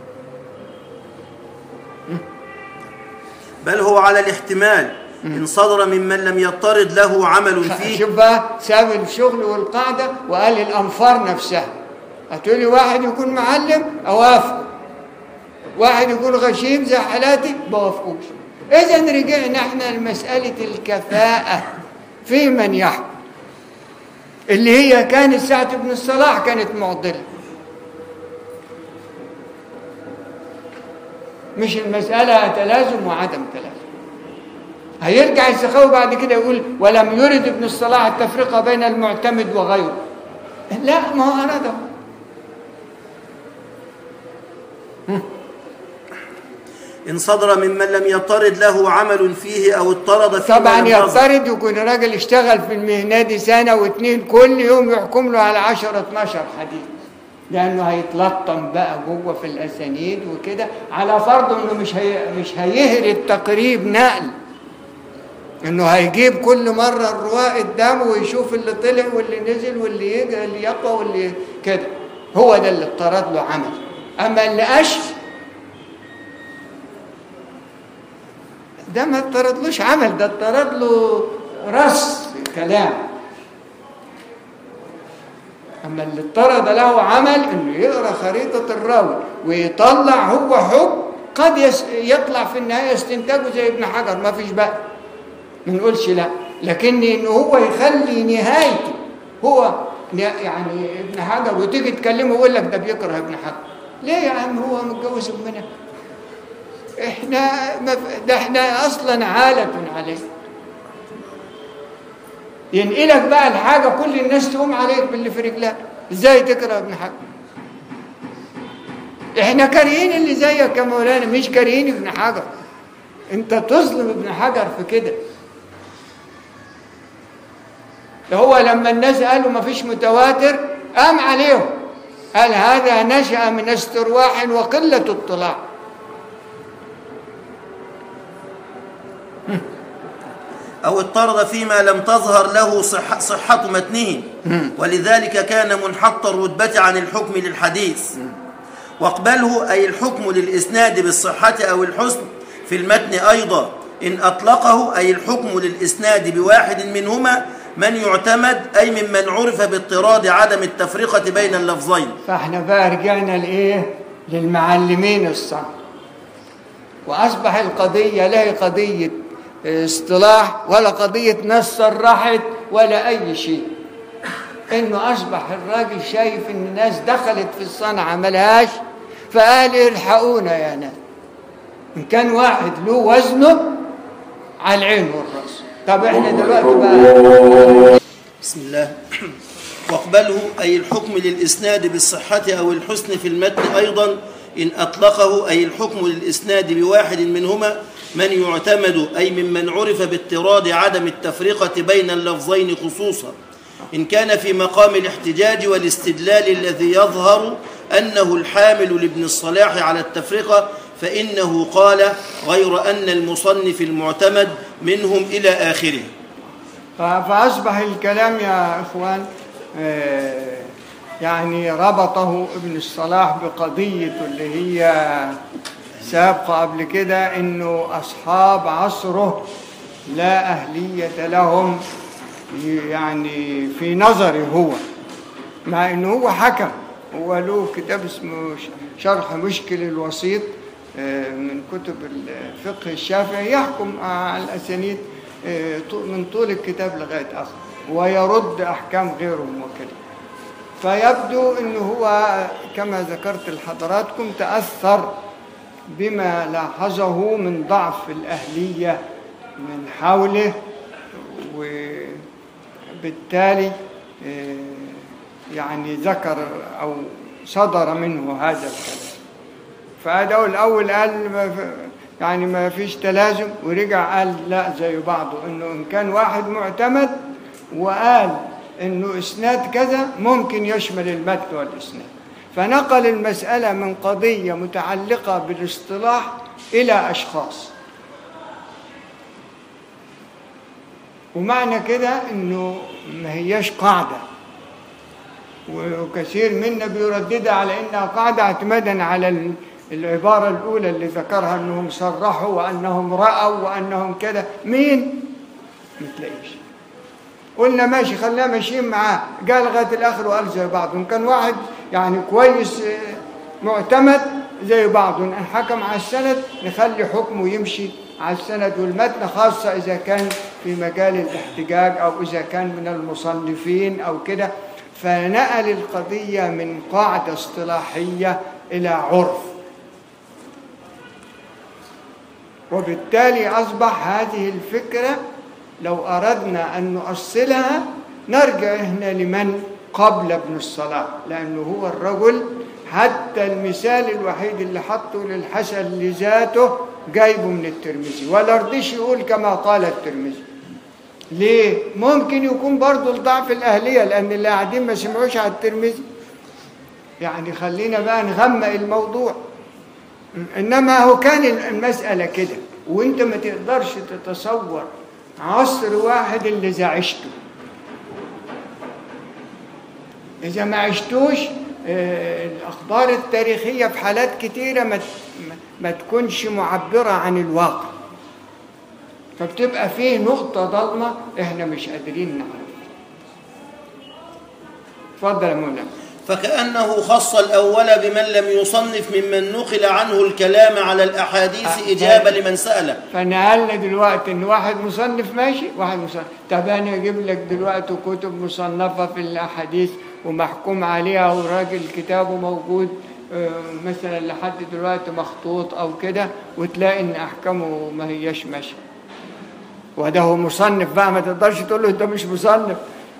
بل هو على الاحتمال إن صدر ممن لم يضطرد له عمل فيه شوف بقى ساب الشغل والقاعدة وقال الأنفار نفسها هتقولي واحد يكون معلم أوافق واحد يكون غشيم زي حالاتي بوافقوش إذا رجعنا احنا لمسألة الكفاءة في من يحكم اللي هي كانت ساعة ابن الصلاح كانت معضلة مش المسألة تلازم وعدم تلازم هيرجع السخاوي بعد كده يقول ولم يرد ابن الصلاح التفرقة بين المعتمد وغيره لا ما هو أراده إن صدر ممن لم يضطرد له عمل فيه أو اضطرد فيه طبعا يضطرد يكون راجل اشتغل في المهنة دي سنة واتنين كل يوم يحكم له على 10 12 حديث لأنه هيتلطم بقى جوه في الأسانيد وكده على فرض إنه مش هي مش هيهري التقريب نقل إنه هيجيب كل مرة الرواء قدامه ويشوف اللي طلع واللي نزل واللي يجي اللي يقوى واللي كده هو ده اللي اضطرد له عمل أما اللي أشف ده ما اضطردلوش عمل ده اضطرد له رص كلام اما اللي اضطرد له عمل انه يقرا خريطه الراوي ويطلع هو حكم قد يس يطلع في النهايه استنتاجه زي ابن حجر ما فيش بقى ما نقولش لا لكن ان هو يخلي نهايته هو يعني ابن حجر وتيجي تكلمه يقول لك ده بيكره ابن حجر ليه يا عم هو متجوز ابننا احنا ما ف- ده احنا اصلا عالة عليه ينقلك بقى الحاجة كل الناس تقوم عليك باللي في رجلها ازاي تكره ابن حجر احنا كارهين اللي زيك يا مولانا مش كارهين ابن حجر انت تظلم ابن حجر في كده ده هو لما الناس قالوا ما فيش متواتر قام عليهم قال هذا نشأ من استرواح وقلة اطلاع أو اضطرد فيما لم تظهر له صح صحة متنه ولذلك كان منحط الرتبة عن الحكم للحديث واقبله أي الحكم للإسناد بالصحة أو الحسن في المتن أيضا إن أطلقه أي الحكم للإسناد بواحد منهما من يعتمد أي ممن عرف باضطراد عدم التفرقة بين اللفظين فاحنا بقى رجعنا لايه للمعلمين الصح واصبح القضيه لا هي قضيه اصطلاح ولا قضيه نص صرحت ولا اي شيء انه اصبح الراجل شايف ان الناس دخلت في الصنعه ملهاش فقال الحقونا يا ناس إن كان واحد له وزنه على العين والرأس طب احنا دلوقتي بقى بسم الله واقبله أي الحكم للإسناد بالصحة أو الحسن في المتن أيضا إن أطلقه أي الحكم للإسناد بواحد منهما من يعتمد أي ممن عرف باضطراد عدم التفرقة بين اللفظين خصوصا إن كان في مقام الاحتجاج والاستدلال الذي يظهر أنه الحامل لابن الصلاح على التفرقة فإنه قال غير أن المصنف المعتمد منهم إلى آخره ف- فأصبح الكلام يا إخوان آه، يعني ربطه ابن الصلاح بقضية اللي هي سابقة قبل كده إنه أصحاب عصره لا أهلية لهم يعني في نظره هو مع إنه هو حكم هو له كتاب اسمه ش- شرح مشكل الوسيط آه، من كتب الفقه الشافعي يحكم على الأسانيد آه، طو- من طول الكتاب لغاية آخر ويرد أحكام غيرهم وكده فيبدو أنه هو كما ذكرت لحضراتكم تأثر بما لاحظه من ضعف الأهلية من حوله وبالتالي آه، يعني ذكر أو صدر منه هذا الكلام فهذا هو الأول قال ما في- يعني ما فيش تلازم ورجع قال لا زي بعضه إنه إن كان واحد معتمد وقال إنه إسناد كذا ممكن يشمل المتن والإسناد فنقل المسألة من قضية متعلقة بالاصطلاح إلى أشخاص ومعنى كده إنه ما هياش قاعدة وكثير منا بيرددها على انها قاعده اعتمادا على ال- العباره الاولى اللي ذكرها انهم صرحوا وانهم راوا وانهم كده مين؟ ما تلاقيش قلنا ماشي خلينا ماشيين معاه قال لغايه الاخر وقال زي بعض وان كان واحد يعني كويس آه، معتمد زي بعض وان حكم على السند نخلي حكمه يمشي على السند والمتن خاصه اذا كان في مجال الاحتجاج او اذا كان من المصنفين او كده فنقل القضيه من قاعده اصطلاحيه الى عرف وبالتالي أصبح هذه الفكرة لو أردنا أن نؤصلها نرجع هنا لمن قبل ابن الصلاح لأنه هو الرجل حتى المثال الوحيد اللي حطه للحسن لذاته جايبه من الترمذي ولا رضيش يقول كما قال الترمذي ليه؟ ممكن يكون برضه لضعف الأهلية لأن اللي قاعدين ما سمعوش على الترمذي يعني خلينا بقى نغمق الموضوع انما هو كان المساله كده وانت ما تقدرش تتصور عصر واحد اللي إذا عشته اذا ما عشتوش آه، الاخبار التاريخيه في حالات كتيره ما ت- ما- ما تكونش معبره عن الواقع فبتبقى فيه نقطه ضلمه احنا مش قادرين نعرف اتفضل يا مولانا فكأنه خص الأول بمن لم يصنف ممن نقل عنه الكلام على الأحاديث آه، إجابة لمن سأله فنقلنا دلوقتي ان واحد مصنف ماشي واحد مصنف طب انا اجيب لك دلوقتي كتب مصنفه في الاحاديث ومحكوم عليها وراجل كتابه موجود آه، مثلا لحد دلوقتي مخطوط او كده وتلاقي ان احكامه ما هياش ماشيه وده هو مصنف بقى ما تقدرش تقول له انت مش مصنف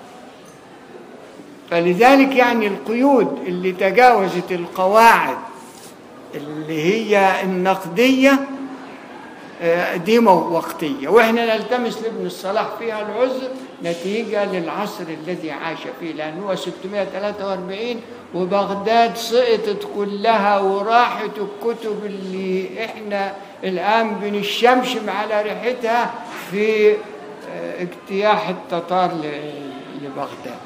فلذلك يعني القيود اللي تجاوزت القواعد اللي هي النقديه آه، دي مو- وقتية وإحنا نلتمس لابن الصلاح فيها العذر نتيجة للعصر الذي عاش فيه لأنه هو 643 وبغداد سقطت كلها وراحت الكتب اللي إحنا الآن بنشمشم على ريحتها في آه، اجتياح التتار ل- لبغداد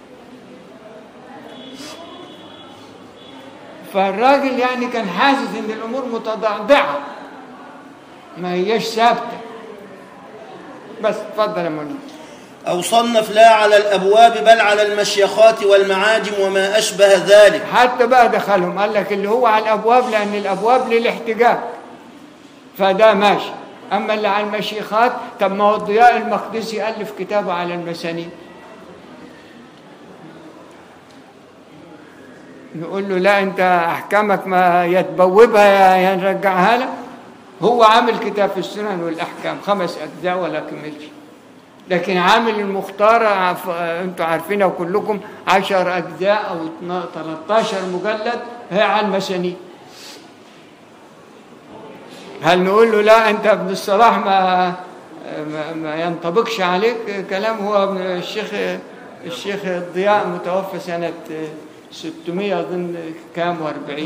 فالراجل يعني كان حاسس ان الامور متضعضعه ما هياش ثابته بس اتفضل يا مولانا أو صنف لا على الأبواب بل على المشيخات والمعاجم وما أشبه ذلك حتى بقى دخلهم قال لك اللي هو على الابواب لان الابواب للاحتجاج فده ماشي اما اللي على المشيخات طب ما هو الضياء المقدسي الف كتابه على المسانيد نقول له لا انت احكامك ما يتبوبها يا يا نرجعها لك هو عامل كتاب في السنن والأحكام خمس أجزاء ولا كملش لكن عامل المختار عف... انتوا عارفينها كلكم عشر أجزاء أو 13 مجلد هي على المسانيد هل نقول له لا أنت ابن الصلاح ما ما, ما ينطبقش عليك كلام هو ابن الشيخ الشيخ الضياء متوفى سنة 600 أظن كام و40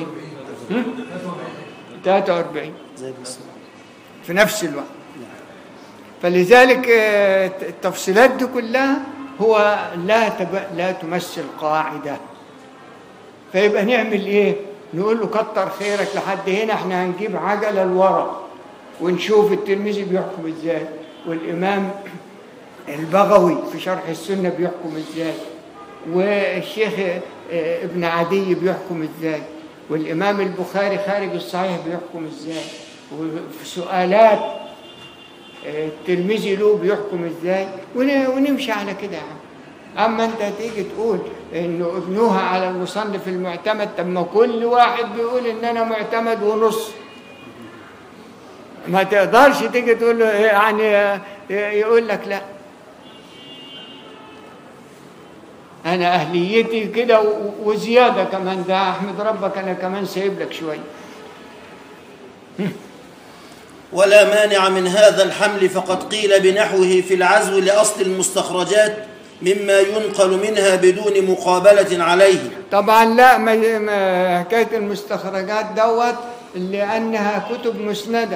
43 زي بس في نفس الوقت فلذلك آه، التفصيلات دي كلها هو لا تب... لا تمثل قاعدة فيبقى نعمل ايه نقول له كتر خيرك لحد هنا احنا هنجيب عجلة لورا ونشوف الترمذي بيحكم ازاي والامام البغوي في شرح السنة بيحكم ازاي والشيخ آه، ابن عدي بيحكم ازاي والامام البخاري خارج الصحيح بيحكم ازاي وفي سؤالات آه، الترمذي له بيحكم ازاي ون- ونمشي على كده يا عم اما انت تيجي تقول انه ابنوها على المصنف المعتمد طب ما كل واحد بيقول ان انا معتمد ونص ما تقدرش تيجي تقول له إيه يعني آه، يقول لك لا انا اهليتي كده و- وزياده كمان ده احمد ربك انا كمان سايب لك شويه ولا مانع من هذا الحمل فقد قيل بنحوه في العزو لأصل المستخرجات مما ينقل منها بدون مقابلة عليه طبعا لا ما ما- حكايه المستخرجات دوت لانها كتب مسنده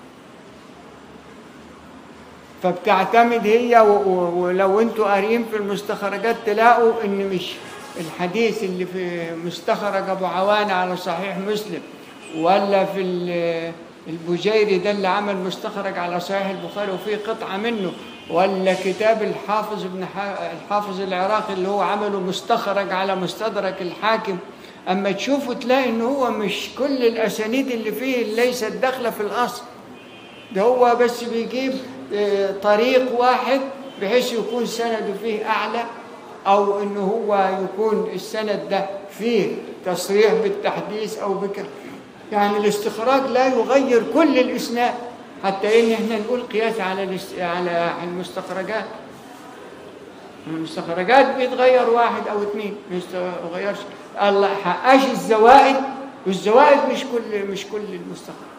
فبتعتمد هي و- و- ولو انتوا قاريين في المستخرجات تلاقوا ان مش الحديث اللي في مستخرج ابو عوانه على صحيح مسلم ولا في ال- البجيري ده اللي عمل مستخرج على صحيح البخاري وفيه قطعه منه ولا كتاب الحافظ ابن ح- الحافظ العراقي اللي هو عمله مستخرج على مستدرك الحاكم اما تشوفوا تلاقي ان هو مش كل الاسانيد اللي فيه ليست داخله في الاصل ده هو بس بيجيب آه، طريق واحد بحيث يكون سنده فيه أعلى أو إنه هو يكون السند ده فيه تصريح بالتحديث أو بك يعني الاستخراج لا يغير كل الإسناد حتى إن إحنا نقول قياس على الاس- على المستخرجات المستخرجات بيتغير واحد أو اثنين ما يتغيرش الله حقاش الزوائد والزوائد مش كل مش كل المستخرج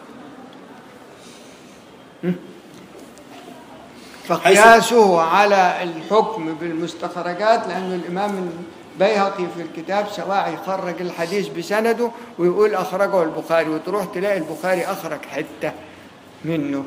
فقياسه على الحكم بالمستخرجات لأن الإمام البيهقي في الكتاب سواء يخرج الحديث بسنده ويقول أخرجه البخاري وتروح تلاقي البخاري أخرج حتة منه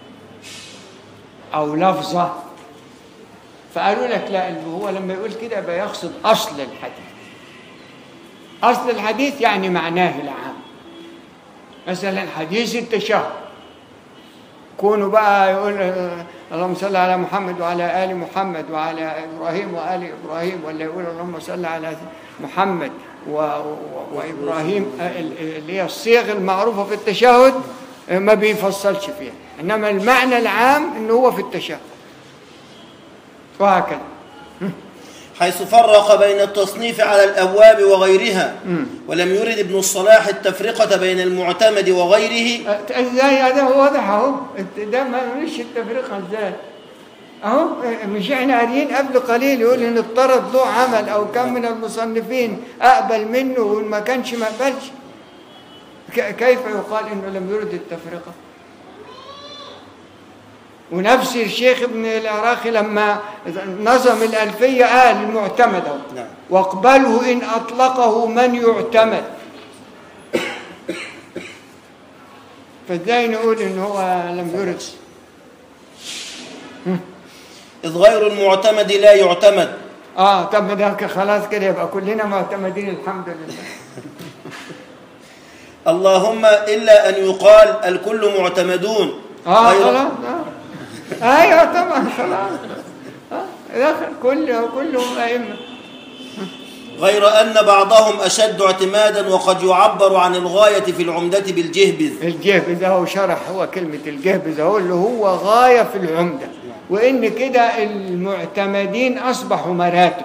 أو لفظة فقالوا لك لا اللي هو لما يقول كده يبقى يقصد أصل الحديث أصل الحديث يعني معناه العام مثلا حديث التشهد كونوا بقى يقول آه، اللهم صل على محمد وعلى ال محمد وعلى ابراهيم وال ابراهيم ولا يقول اللهم صل على محمد و... و... وابراهيم آه، ال- اللي هي الصيغ المعروفه في التشهد آه، ما بيفصلش فيها انما المعنى العام انه هو في التشهد وهكذا حيث فرق بين التصنيف على الأبواب وغيرها ولم يرد ابن الصلاح التفرقة بين المعتمد وغيره آه، ازاي هذا واضح اهو انت ده ما مش التفرقه ازاي اهو مش احنا قاريين قبل قليل يقول ان اضطرد له عمل او كان من المصنفين اقبل منه وما كانش ما قبلش ك- كيف يقال انه لم يرد التفرقه ونفس الشيخ ابن العراقي لما نظم الألفية قال المعتمد أهو. نعم. واقبله إن أطلقه من يعتمد فازاي نقول إن هو لم يرد إذ غير المعتمد لا يعتمد اه طب ما ده خلاص كده يبقى كلنا معتمدين الحمد لله اللهم إلا أن يقال الكل معتمدون اه غير- خلاص آه. ايوه طبعا خلاص آه. دخل كله كلهم ائمه غير أن بعضهم أشد اعتمادا وقد يعبر عن الغاية في العمدة بالجهبذ الجهبذ هو شرح هو كلمة الجهبذ هو اللي هو غاية في العمدة وإن كده المعتمدين أصبحوا مراتب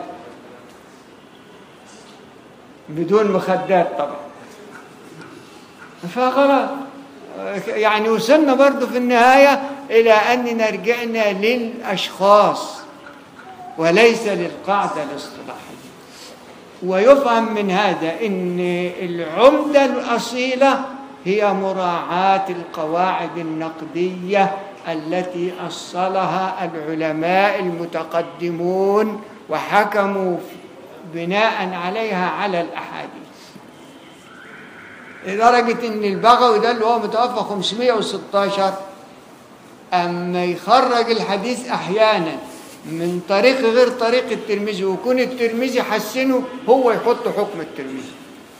بدون مخدات طبعا فخلاص يعني وصلنا برضو في النهاية إلى أننا رجعنا للأشخاص وليس للقاعدة الاصطلاحية ويفهم من هذا ان العمده الاصيله هي مراعاه القواعد النقديه التي اصلها العلماء المتقدمون وحكموا بناء عليها على الاحاديث لدرجه ان البغوي ده اللي هو متوفى 516 اما يخرج الحديث احيانا من طريق غير طريق الترمذي ويكون الترمذي حسنه هو يحط حكم الترمذي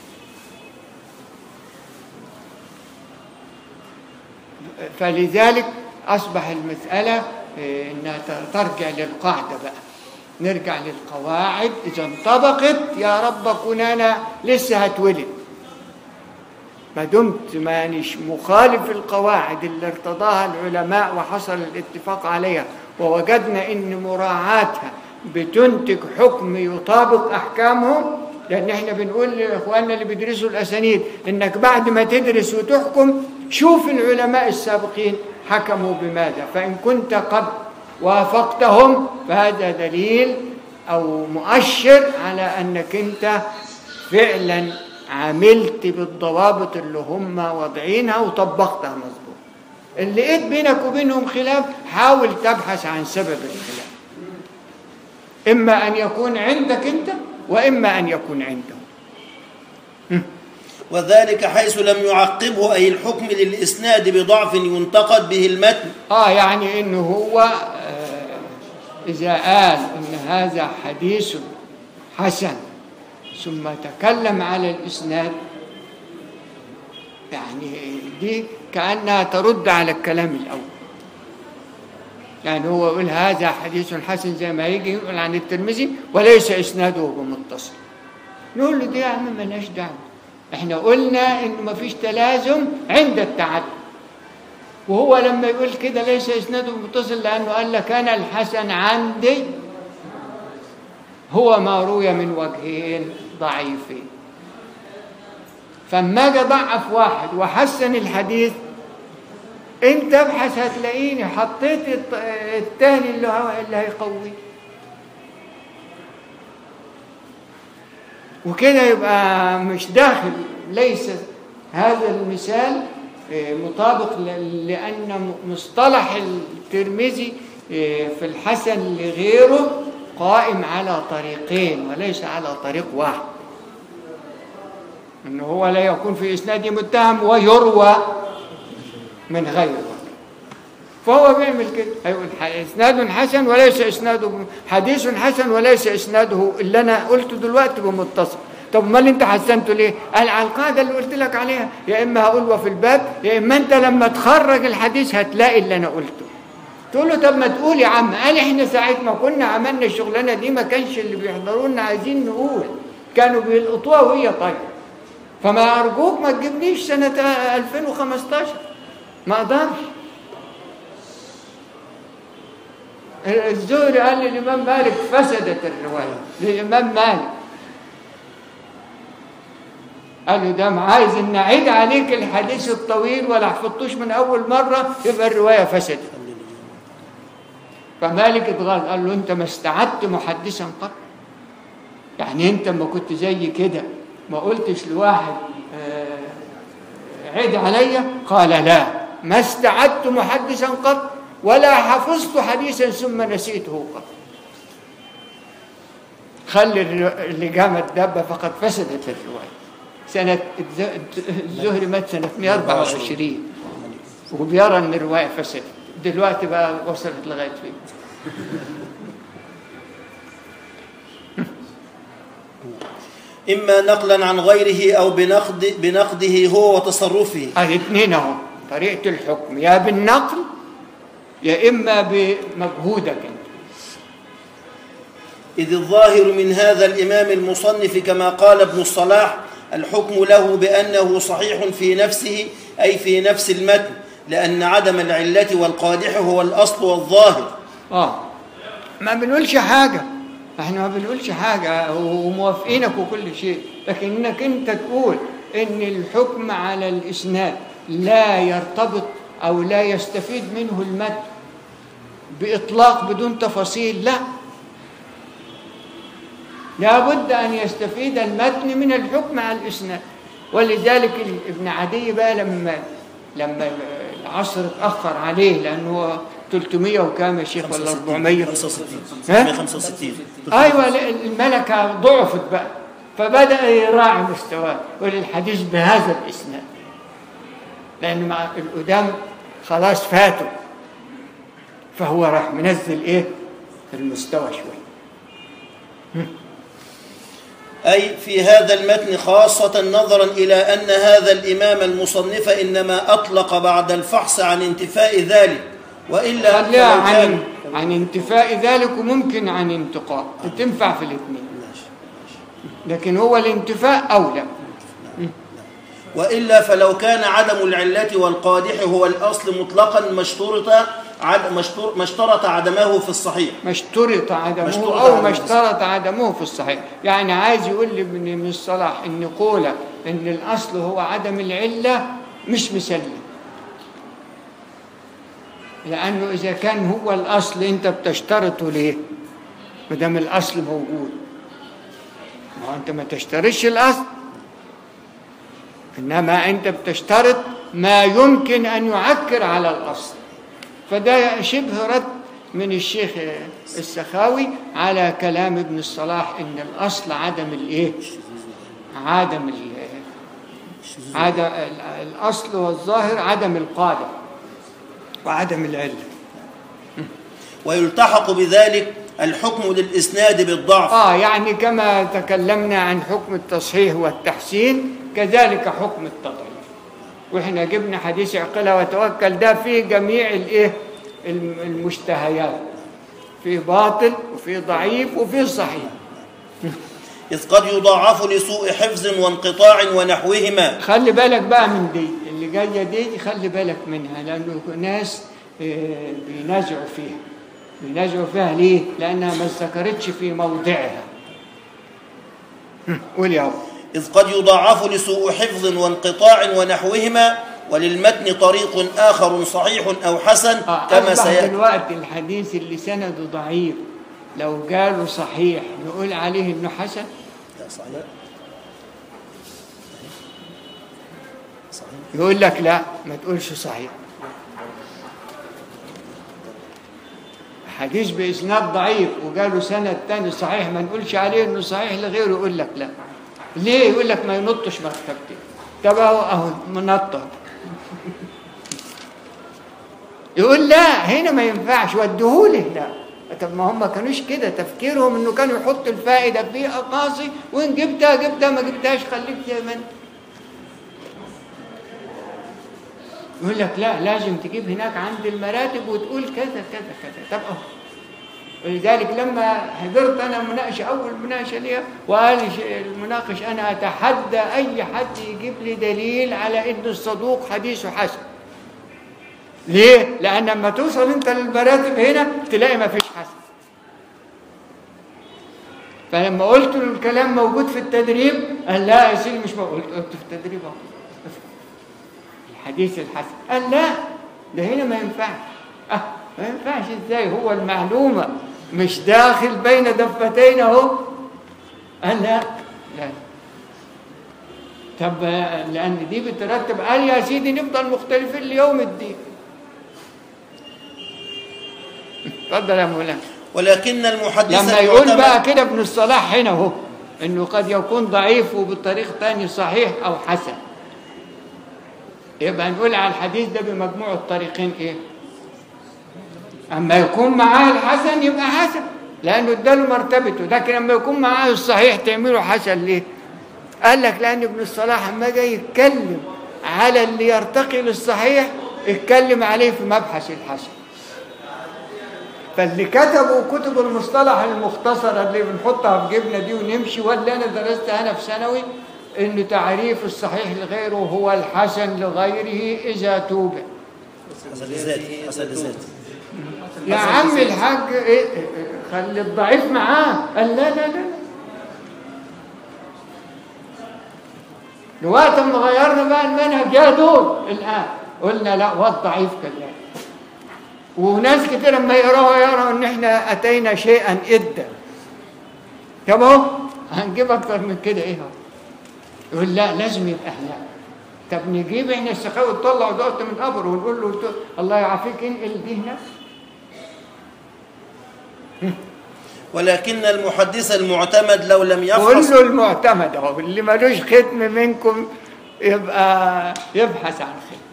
فلذلك اصبح المساله إيه، انها ترجع للقاعده بقى نرجع للقواعد اذا انطبقت يا رب اكون انا لسه هتولد ما دمت مانيش مخالف القواعد اللي ارتضاها العلماء وحصل الاتفاق عليها ووجدنا ان مراعاتها بتنتج حكم يطابق احكامهم لان احنا بنقول لاخواننا اللي بيدرسوا الاسانيد انك بعد ما تدرس وتحكم شوف العلماء السابقين حكموا بماذا فان كنت قد وافقتهم فهذا دليل او مؤشر على انك انت فعلا عملت بالضوابط اللي هم واضعينها وطبقتها مظبوط اللي لقيت بينك وبينهم خلاف حاول تبحث عن سبب الخلاف اما ان يكون عندك انت واما ان يكون عندهم وذلك حيث لم يعقبه أي الحكم للإسناد بضعف ينتقد به المتن اه يعني انه هو آه اذا قال ان هذا حديث حسن ثم تكلم على الاسناد يعني دي كانها ترد على الكلام الاول يعني هو يقول هذا حديث حسن زي ما يجي يقول عن الترمذي وليس اسناده بمتصل نقول له دي يا عم مالناش دعوه احنا قلنا انه ما فيش تلازم عند التعدد وهو لما يقول كده ليس اسناده متصل لانه قال لك انا الحسن عندي هو ما روي من وجهين ضعيفين فما اجي ضعف واحد وحسن الحديث انت ابحث هتلاقيني حطيت الت- التاني اللي هو اللي هيقويه وكده يبقى مش داخل ليس هذا المثال آه، مطابق ل- لأن م- مصطلح الترمذي آه، في الحسن لغيره قائم على طريقين وليس على طريق واحد انه هو لا يكون في اسناده متهم ويروى من غيره فهو بيعمل كده هيقول ح- اسناد حسن وليس اسناده حديث حسن وليس اسناده اللي انا قلته دلوقتي بمتصل طب امال انت حسنته ليه؟ قال على القاعده اللي قلت لك عليها يا اما هقول وفي الباب يا اما انت لما تخرج الحديث هتلاقي اللي انا قلته تقول له طب ما تقول يا عم قال احنا ساعه ما كنا عملنا الشغلانه دي ما كانش اللي بيحضرونا عايزين نقول كانوا بيلقطوها وهي طايره فما ارجوك ما تجيبنيش سنه 2015 ما اقدرش الزهري قال للإمام مالك فسدت الرواية للإمام مالك قال له ده عايز ان اعيد عليك الحديث الطويل ولا حفظتوش من اول مره يبقى الروايه فسدت فمالك اتغاظ قال له انت ما استعدت محدثا قط يعني انت ما كنت زي كده ما قلتش لواحد آه، عيد عليا قال لا ما استعدت محدثا قط ولا حفظت حديثا ثم نسيته قط خلي الر- اللي قامت دابة فقد فسدت الرواية سنة الز- الزهري مات سنة 124 وبيرى ان الرواية فسدت دلوقتي بقى وصلت لغاية فين إما نقلا عن غيره أو بنقد بنقده هو وتصرفه ادي اتنين اهو طريقة الحكم يا بالنقل يا اما بمجهودك انت إذ الظاهر من هذا الإمام المصنف كما قال ابن الصلاح الحكم له بأنه صحيح في نفسه أي في نفس المتن لأن عدم العلة والقادح هو الأصل والظاهر اه ما بنقولش حاجة احنا ما بنقولش حاجة وموافقينك وكل شيء لكن انك انت تقول ان الحكم على الاسناد لا يرتبط أو لا يستفيد منه المتن بإطلاق بدون تفاصيل لا لابد أن يستفيد المتن من الحكم على الإسناد ولذلك ابن عدي بقى لما لما العصر اتأخر عليه لأنه 300 وكام يا شيخ ولا 400 65 ها؟ 65 ايوه لا، الملكه ضعفت بقى فبدا يراعي مستواه يقول الحديث بهذا الاسناد لان مع القدام خلاص فاتوا فهو راح منزل ايه في المستوى شوي أي في هذا المتن خاصة نظرا إلى أن هذا الإمام المصنف إنما أطلق بعد الفحص عن انتفاء ذلك وإلا خليها فلو عن كان عن انتفاء ذلك وممكن عن انتقاء تنفع في الاثنين لكن هو الانتفاء اولى وإلا فلو كان عدم العلة والقادح هو الأصل مطلقا ما اشترط عد- ما اشتر- ما اشترط عدمه في الصحيح ما اشترط ما عدمه اشترط او ما عدمه. اشترط عدمه في الصحيح يعني عايز يقول لي من من الصلاح ان قوله ان الاصل هو عدم العله مش مسلم لانه اذا كان هو الاصل انت بتشترطه ليه ما دام الاصل موجود ما هو انت ما تشترطش الاصل انما انت بتشترط ما يمكن ان يعكر على الاصل فده شبه رد من الشيخ السخاوي على كلام ابن الصلاح ان الاصل عدم الايه عدم ال عدم ال- الاصل والظاهر عدم القاعده وعدم العله ويلتحق بذلك الحكم للإسناد بالضعف اه يعني كما تكلمنا عن حكم التصحيح والتحسين كذلك حكم التضعيف واحنا جبنا حديث اعقلها وتوكل ده فيه جميع الايه الم- المشتهيات في باطل وفي ضعيف وفي صحيح إذ قد يضاعف لسوء حفظ وانقطاع ونحوهما خلي بالك بقى من دي اللي جايه دي خلي بالك منها لانه ناس آه، بينازعوا فيها بينازعوا فيها ليه؟ لانها ما ذكرتش في موضعها قول يا أبو. إذ قد يضاعف لسوء حفظ وانقطاع ونحوهما وللمتن طريق آخر صحيح أو حسن آه، كما أصبح سيأتي دلوقتي الحديث اللي سنده ضعيف لو قالوا صحيح نقول عليه انه حسن يقول لك لا ما تقولش صحيح حديث بإسناد ضعيف وقالوا سند تاني صحيح ما نقولش عليه انه صحيح لغيره يقول لك لا ليه يقول لك ما ينطش مرتبتين طب اهو اهو منطق يقول لا هنا ما ينفعش وديهولي لا طب ما هم ما كانوش كده تفكيرهم انه كانوا يحطوا الفائده في اقاصي وان جبتها جبتها ما جبتهاش خليك زي ما انت يقول لك لا لازم تجيب هناك عند المراتب وتقول كذا كذا كذا طب اهو ولذلك لما حضرت انا مناقشه اول مناقشه ليا وقال ش- المناقش انا اتحدى اي حد يجيب لي دليل على ان الصدوق حديثه حسن ليه؟ لأن لما توصل أنت للمراتب هنا تلاقي ما فيش حسن. فلما قلت له الكلام موجود في التدريب قال لا يا سيدي مش موجود قلت في التدريب اهو. الحديث الحسن قال لا ده هنا ما ينفعش. أه ما ينفعش ازاي هو المعلومة مش داخل بين دفتين اهو. قال لا لا طب لأن دي بترتب قال يا سيدي نفضل مختلفين ليوم الدين. اتفضل يا مولانا ولكن المحدث لما يقول المعتمد- بقى كده ابن الصلاح هنا اهو انه قد يكون ضعيف وبطريق تاني صحيح او حسن يبقى نقول على الحديث ده بمجموع الطريقين ايه اما يكون معاه الحسن يبقى حسن لانه اداله مرتبته لكن لما يكون معاه الصحيح تعمله حسن ليه قال لك لان ابن الصلاح لما جاي يتكلم على اللي يرتقي للصحيح اتكلم عليه في مبحث الحسن فاللي كتبوا كتب المصطلح المختصرة اللي بنحطها في جيبنا دي ونمشي ولا أنا درستها أنا في ثانوي إن تعريف الصحيح لغيره هو الحسن لغيره إذا توبع حسن لذات حسن لذات يا عم الحاج إيه إيه إيه، خلي الضعيف معاه قال لا لا لا دلوقتي لما غيرنا بقى المنهج جاء دول الان قلنا لا والضعيف كذلك وناس كتير لما يقراوا يقراوا ان احنا اتينا شيئا ادا طب اهو هنجيب اكتر من كده ايه هو يقول لا لازم يبقى احنا طب نجيب احنا السخاوي نطلع دوت من قبر ونقول له ت- الله يعافيك انقل دي هنا ولكن المحدث المعتمد لو لم قول يفحص له المعتمد اهو اللي ملوش ختم منكم يبقى يبحث عن ختم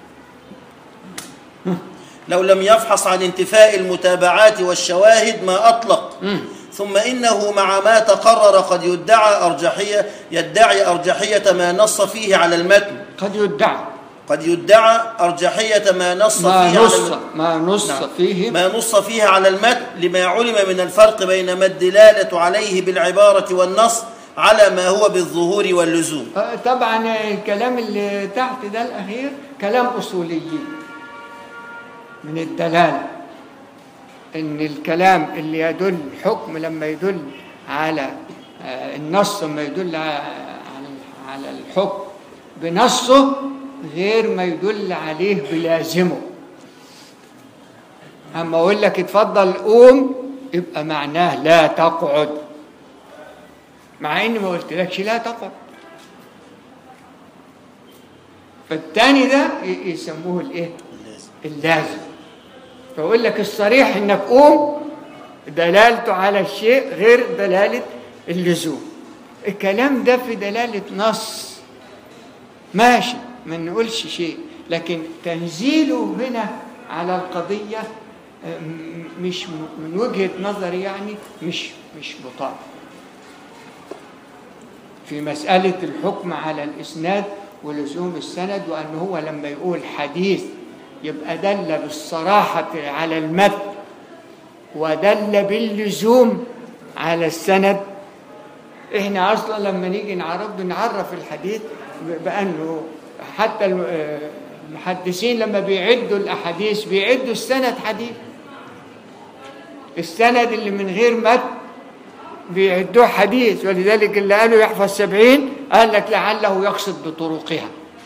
لو لم يفحص عن انتفاء المتابعات والشواهد ما أطلق ثم إنه مع ما تقرر قد يدعى أرجحية يدعي أرجحية ما نص فيه على المتن قد يدعى قد يدعى أرجحية ما نص ما فيه على نص المتن ما نص نعم. فيه ما نص فيه على المتن لما علم من الفرق بين ما الدلالة عليه بالعبارة والنص على ما هو بالظهور واللزوم آه، طبعا الكلام اللي تحت ده الاخير كلام اصوليين من الدلاله ان الكلام اللي يدل حكم لما يدل على آه، النص لما يدل ع- على على الحكم بنصه غير ما يدل عليه بلازمه اما اقول لك اتفضل قوم يبقى معناه لا تقعد مع اني ما قلتلكش لا تقعد فالتاني ده ي- يسموه الايه اللازم فيقول لك الصريح انك قوم دلالته على الشيء غير دلاله اللزوم الكلام ده في دلاله نص ماشي ما نقولش شيء لكن تنزيله هنا على القضيه آه، م- مش م- من وجهه نظري يعني مش مش مطابق في مسألة الحكم على الإسناد ولزوم السند وأن هو لما يقول حديث يبقى دل بالصراحة على المتن ودل باللزوم على السند احنا اصلا لما نيجي نعرض نعرف الحديث ب- بانه حتى الم- آه، المحدثين لما بيعدوا الاحاديث بيعدوا السند حديث السند اللي من غير متن بيعدوه حديث ولذلك اللي قالوا يحفظ سبعين قال لك لعله يقصد بطرقها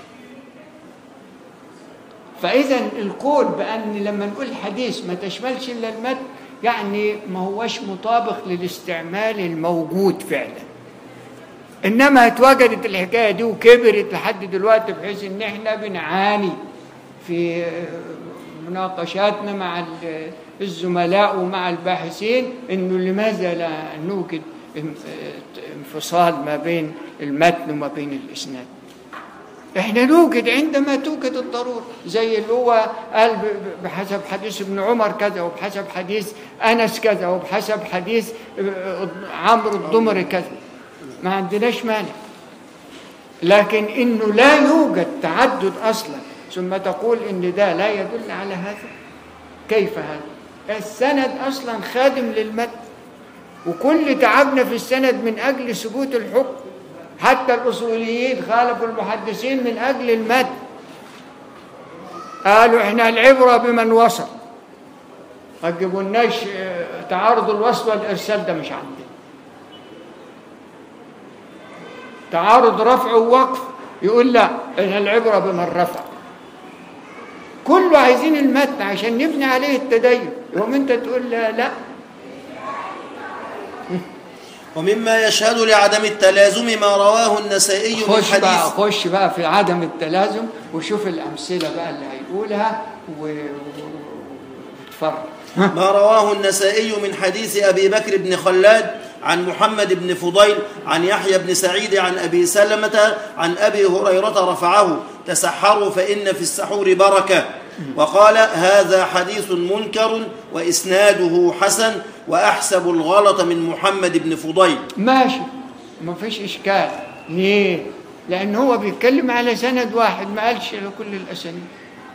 فإذا القول بأن لما نقول حديث ما تشملش إلا المتن يعني ما هوش مطابق للاستعمال الموجود فعلا إنما اتوجدت الحكاية دي وكبرت لحد دلوقتي بحيث إن إحنا بنعاني في مناقشاتنا مع ال- الزملاء ومع الباحثين إنه لماذا لا نوجد ان- انفصال ما بين المتن وما بين الإسناد احنا نوجد عندما توجد الضروره زي اللي هو قال ب- ب- بحسب حديث ابن عمر كذا وبحسب حديث انس كذا وبحسب حديث اه، عمرو الضمري كذا ما عندناش مانع لكن انه لا يوجد تعدد اصلا ثم تقول ان ده لا يدل على هذا كيف هذا السند اصلا خادم للمتن وكل تعبنا في السند من اجل ثبوت الحكم حتى الاصوليين خالفوا المحدثين من اجل المتن قالوا احنا العبره بمن وصل ما تجيبولناش اه، تعارض الوصل والارسال ده مش عندنا تعارض رفع ووقف يقول لا احنا العبره بمن رفع كله عايزين المتن عشان نبني عليه التدين يوم انت تقول لا لا ومما يشهد لعدم التلازم ما رواه النسائي من خش بقى حديث خش بقى في عدم التلازم وشوف الامثله بقى اللي هيقولها و- و- واتفرج ما رواه النسائي من حديث أبي بكر بن خلاد عن محمد بن فضيل عن يحيى بن سعيد عن أبي سلمة عن أبي هريرة رفعه تسحروا فإن في السحور بركة وقال هذا حديث منكر وإسناده حسن وأحسب الغلط من محمد بن فضيل ماشي ما فيش اشكال ليه لان هو بيتكلم على سند واحد ما قالش على كل الاسانيد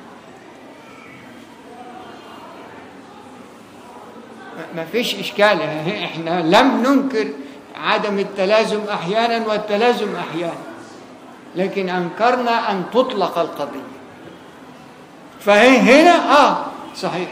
ما- ما فيش اشكال احنا لم ننكر عدم التلازم احيانا والتلازم احيانا لكن انكرنا ان تطلق القضيه فهنا اه صحيح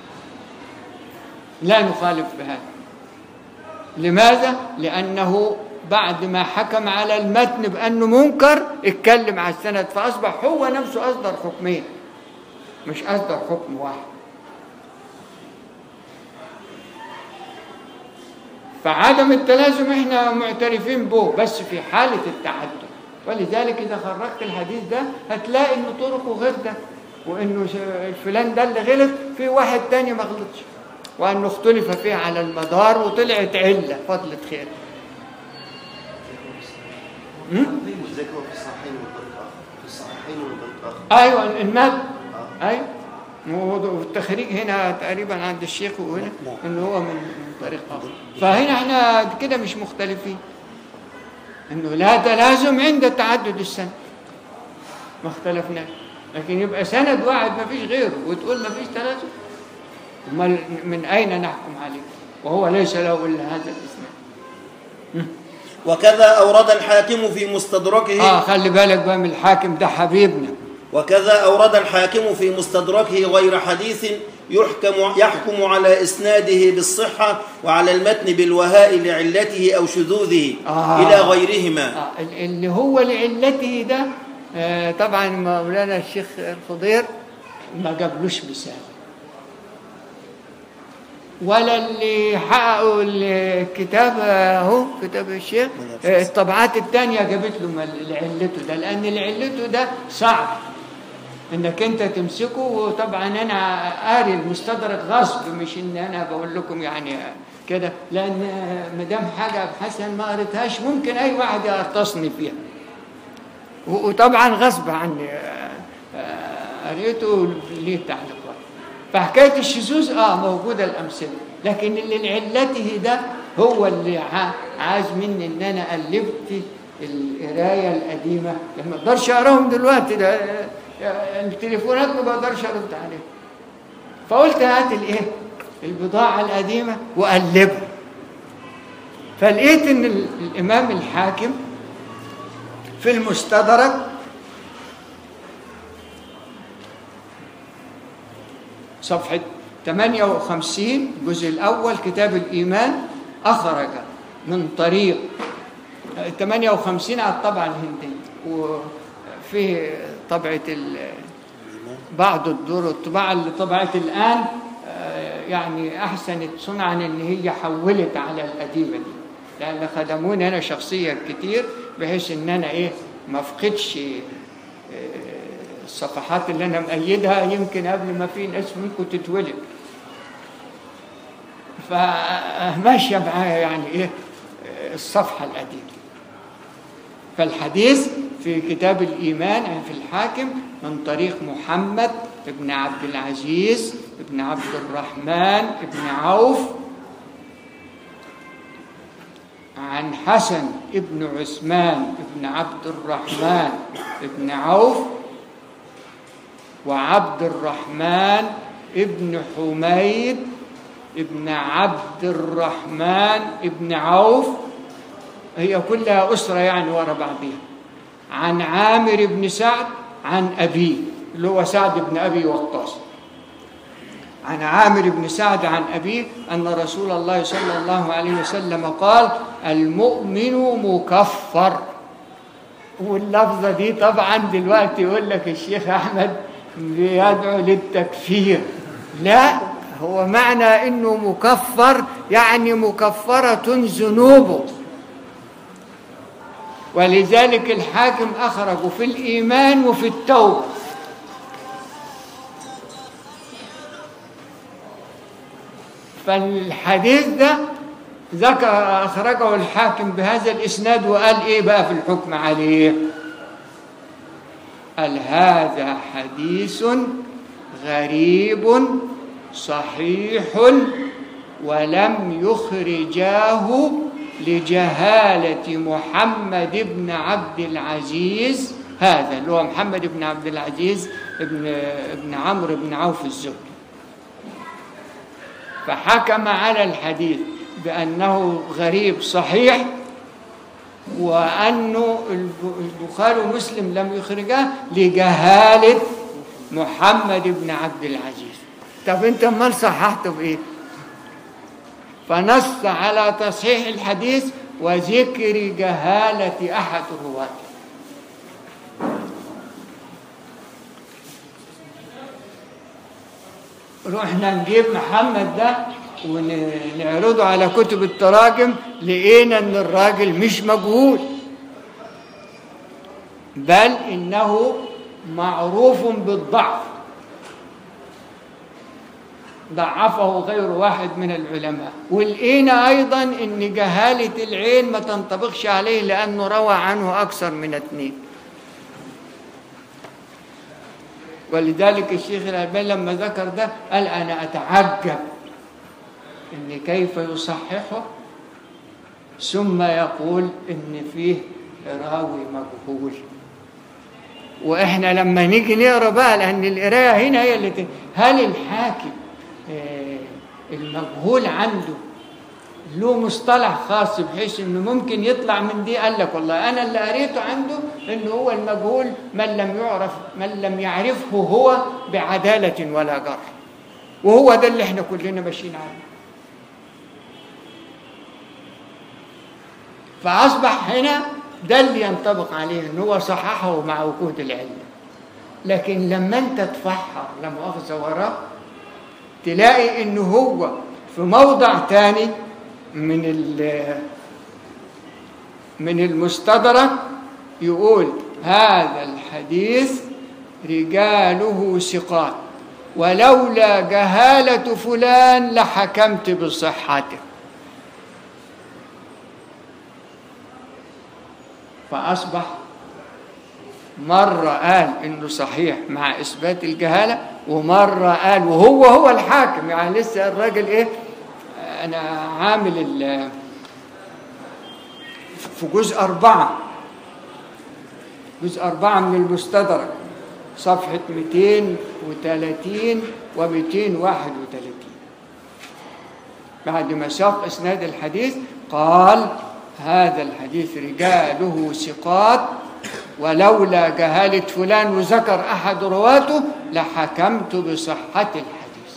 لا نخالف بهذا لماذا؟ لأنه بعد ما حكم على المتن بأنه منكر اتكلم على السند فأصبح هو نفسه أصدر حكمين مش أصدر حكم واحد فعدم التلازم احنا معترفين به بس في حالة التعدد ولذلك إذا خرجت الحديث ده هتلاقي إنه طرقه غير ده وإنه ش- الفلان ده اللي غلط في واحد تاني ما غلطش وأنه اختلف فيه على المدار وطلعت علة فضلة خير ليه مش ذكره في الصحيحين والطريق آخر في الصحيحين والطريق آخر ايوه المد ايوه والتخريج هنا تقريبا عند الشيخ وهنا انه هو من من طريق اخر فهنا احنا كده مش مختلفين انه لا تلازم عند تعدد السند ما اختلفناش لكن يبقى سند واحد ما فيش غيره وتقول ما فيش تلازم امال من اين نحكم عليه وهو ليس له الا هذا الاسناد وكذا أورد الحاكم في مستدركه اه خلي بالك بقى من الحاكم ده حبيبنا وكذا أورد الحاكم في مستدركه غير حديث يحكم يحكم على إسناده بالصحة وعلى المتن بالوهاء لعلته أو شذوذه آه. إلى غيرهما آه، ال- اللي هو لعلته ده آه، طبعا مولانا الشيخ الخضير ما جابلوش مثال ولا اللي حققوا الكتاب اهو كتاب الشيخ آه، الطبعات الثانيه جابت له مل- لعلته ده لان لعلته ده صعب انك انت تمسكه وطبعا انا قاري المستدرك غصب مش ان انا بقول لكم يعني كده لان ما دام حاجه ابحثها ما قريتهاش ممكن اي واحد يغتصني فيها و- وطبعا غصب عني آه، آه، قريته ليه تعليقات فحكايه الشذوذ اه موجوده الامثله لكن اللي لعلته ده هو اللي ع- عايز مني ان انا قلبت القرايه القديمه لما اقدرش اقراهم دلوقتي ده آه، التليفونات ما بقدرش ارد عليها فقلت هات الايه البضاعه القديمه واقلبها فلقيت ان ال- الامام الحاكم في المستدرك صفحة 58 الجزء الأول كتاب الإيمان أخرج من طريق 58 على الطبعة الهندية وفي طبعة ال- بعض الدور الطباعة اللي طبعت الآن آه، يعني أحسنت صنعا إن هي حولت على القديمة دي لأن خدموني أنا شخصيا كتير بحيث إن أنا إيه ما أفقدش آه، الصفحات اللي أنا مأيدها يمكن قبل ما في ناس منكم تتولد فماشية معايا يعني إيه آه، الصفحة القديمة فالحديث في كتاب الإيمان يعني في الحاكم من طريق محمد بن عبد العزيز بن عبد الرحمن بن عوف عن حسن بن عثمان بن عبد الرحمن بن عوف وعبد الرحمن بن حميد بن عبد الرحمن بن عوف هي كلها أسرة يعني ورا بعضها عن عامر بن سعد عن أبيه اللي هو سعد بن أبي وقاص عن عامر بن سعد عن أبيه أن رسول الله صلى الله عليه وسلم قال المؤمن مكفر واللفظة دي طبعا دلوقتي يقول لك الشيخ أحمد بيدعو للتكفير لا هو معنى انه مكفر يعني مكفرة ذنوبه ولذلك الحاكم أخرجه في الإيمان وفي التوبة فالحديث ده ذكر أخرجه الحاكم بهذا الإسناد وقال إيه بقى في الحكم عليه قال هذا حديث غريب صحيح ولم يخرجاه لجهالة محمد بن عبد العزيز هذا اللي هو محمد بن عبد العزيز بن ابن عمرو بن عوف الزهري فحكم على الحديث بأنه غريب صحيح وأنه البخاري ومسلم لم يخرجاه لجهالة محمد بن عبد العزيز طب انت امال صححته بايه فنص على تصحيح الحديث وذكر جهالة أحد رواته رحنا نجيب محمد ده ونعرضه على كتب التراجم لقينا ان الراجل مش مجهول بل انه معروف بالضعف ضعفه غير واحد من العلماء ولقينا ايضا ان جهاله العين ما تنطبقش عليه لانه روى عنه اكثر من اثنين ولذلك الشيخ الألباني لما ذكر ده قال أنا أتعجب إن كيف يصححه ثم يقول إن فيه راوي مجهول وإحنا لما نيجي نقرا بقى لأن القراية هنا هي اللي ت- هل الحاكم آه، المجهول عنده له مصطلح خاص بحيث انه ممكن يطلع من دي قال لك والله انا اللي قريته عنده انه هو المجهول من لم يعرف من لم يعرفه هو بعداله ولا جرح وهو ده اللي احنا كلنا ماشيين عليه فاصبح هنا ده اللي ينطبق عليه ان هو صححه مع وجود العله لكن لما انت تفحر لا مؤاخذه وراه تلاقي انه هو في موضع تاني من ال- من المستدرك يقول هذا الحديث رجاله ثقات ولولا جهالة فلان لحكمت بصحته فأصبح مرة قال إنه صحيح مع إثبات الجهالة ومرة قال وهو هو الحاكم يعني لسه الراجل إيه أنا عامل ال- في جزء أربعة جزء أربعة من المستدرك صفحة 230 و 231 بعد ما ساق إسناد الحديث قال هذا الحديث رجاله ثقات ولولا جهالة فلان وذكر أحد رواته لحكمت بصحة الحديث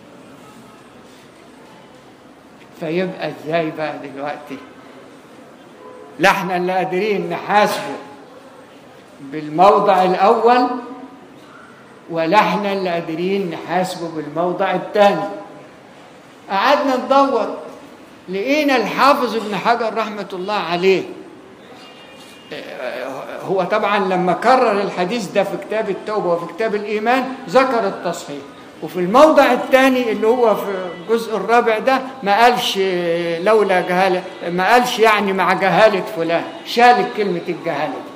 فيبقى ازاي بقى دلوقتي لا احنا اللي قادرين نحاسبه بالموضع الأول ولا احنا اللي قادرين نحاسبه بالموضع الثاني قعدنا ندور لقينا الحافظ ابن حجر رحمة الله عليه هو طبعا لما كرر الحديث ده في كتاب التوبة وفي كتاب الإيمان ذكر التصحيح وفي الموضع الثاني اللي هو في الجزء الرابع ده ما قالش لولا جهالة ما قالش يعني مع جهالة فلان شال كلمة الجهالة دي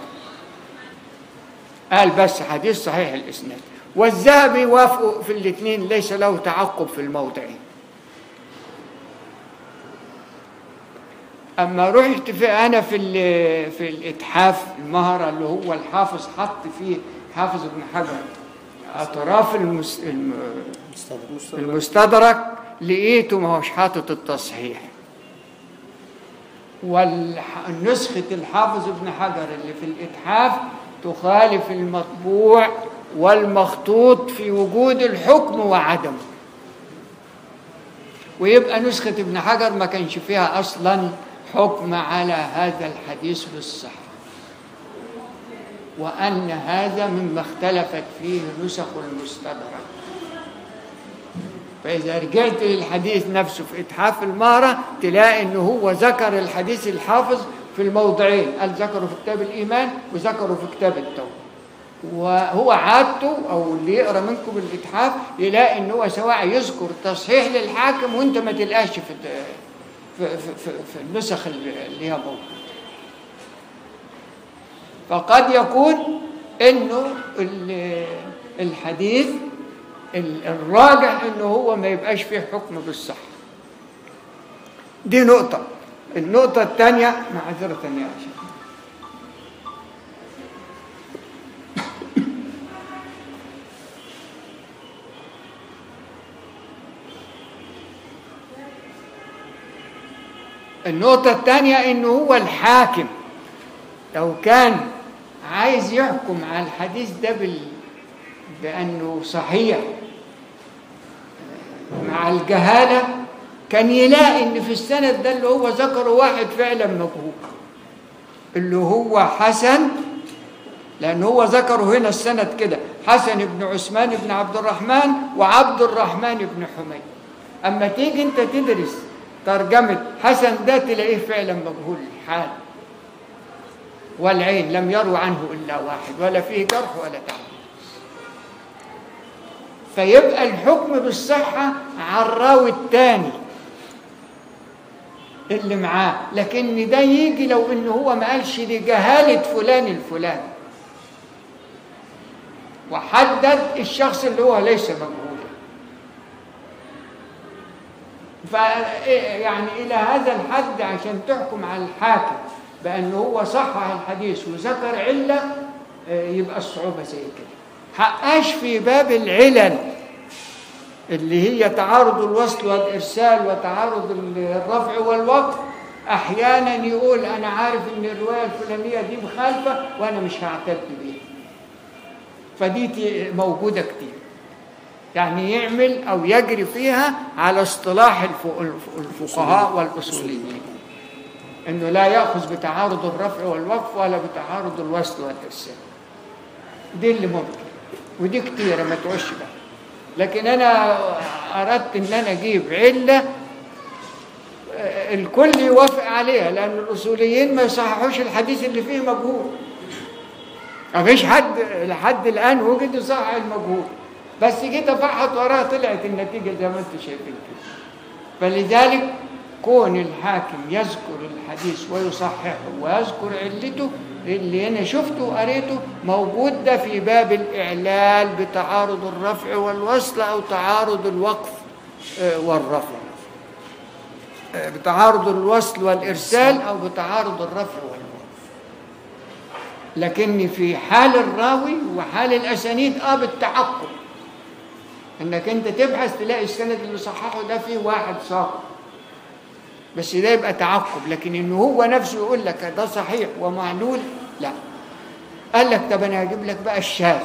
قال بس حديث صحيح الإسناد والذهبي وافقوا في الاثنين ليس له تعقب في الموضعين اما رحت في انا في ال- في الاتحاف المهره اللي هو الحافظ حط فيه حافظ ابن حجر اطراف المس... الم... المستدرك لقيته ما هوش حاطط التصحيح والنسخة الحافظ ابن حجر اللي في الإتحاف تخالف المطبوع والمخطوط في وجود الحكم وعدمه ويبقى نسخة ابن حجر ما كانش فيها أصلا حكم على هذا الحديث بالصحة وأن هذا مما اختلفت فيه نسخ المستدرك فإذا رجعت للحديث نفسه في إتحاف المارة تلاقي إنه هو ذكر الحديث الحافظ في الموضعين قال ذكره في كتاب الإيمان وذكره في كتاب التوبة وهو عادته أو اللي يقرأ منكم الإتحاف يلاقي إن هو سواء يذكر تصحيح للحاكم وأنت ما تلقاش في في, في, في, في النسخ اللي هي موجودة فقد يكون إنه ال- الحديث ال- الراجح انه هو ما يبقاش فيه حكم بالصحة دي نقطة النقطة الثانية معذرة يا شيخ النقطة الثانية انه هو الحاكم لو كان عايز يحكم على الحديث ده بال... بأنه صحيح مع الجهالة كان يلاقي ان في السند ده اللي هو ذكره واحد فعلا مجهول اللي هو حسن لان هو ذكره هنا السند كده حسن بن عثمان بن عبد الرحمن وعبد الرحمن بن حميد اما تيجي انت تدرس ترجمه حسن ده تلاقيه فعلا مجهول الحال والعين لم يروا عنه الا واحد ولا فيه جرح ولا تعب فيبقى الحكم بالصحة على الراوي الثاني اللي معاه لكن ده يجي لو انه هو ما قالش لجهالة فلان الفلاني وحدد الشخص اللي هو ليس مجهولا ف يعني الى هذا الحد عشان تحكم على الحاكم بانه هو صحح الحديث وذكر عله آه، يبقى الصعوبه زي كده حقاش في باب العلل اللي هي تعارض الوصل والارسال وتعارض الرفع والوقف احيانا يقول انا عارف ان الروايه الفلانيه دي مخالفه وانا مش هعتد بيها فدي ت- موجوده كتير يعني يعمل او يجري فيها على اصطلاح الف- الف- الفقهاء والاصوليين انه لا ياخذ بتعارض الرفع والوقف ولا بتعارض الوصل والارسال دي اللي ممكن ودي كتيره ما تعوش بقى لكن انا اردت ان انا اجيب عله آه، الكل يوافق عليها لان الاصوليين ما يصححوش الحديث اللي فيه مجهول ما فيش حد لحد الان وجد يصحح المجهول بس جيت افحط وراها طلعت النتيجه زي ما انتم شايفين كده فلذلك كون الحاكم يذكر الحديث ويصححه ويذكر علته اللي انا شفته وقريته موجود ده في باب الاعلال بتعارض الرفع والوصل او تعارض الوقف آه، والرفع آه، بتعارض الوصل والارسال او بتعارض الرفع والوقف لكن في حال الراوي وحال الاسانيد اه بالتعقب انك انت تبحث تلاقي السند اللي صححه ده فيه واحد ساقط بس ده يبقى تعقب لكن انه هو نفسه يقول لك ده صحيح ومعلول لا قال لك طب انا هجيب لك بقى الشاذ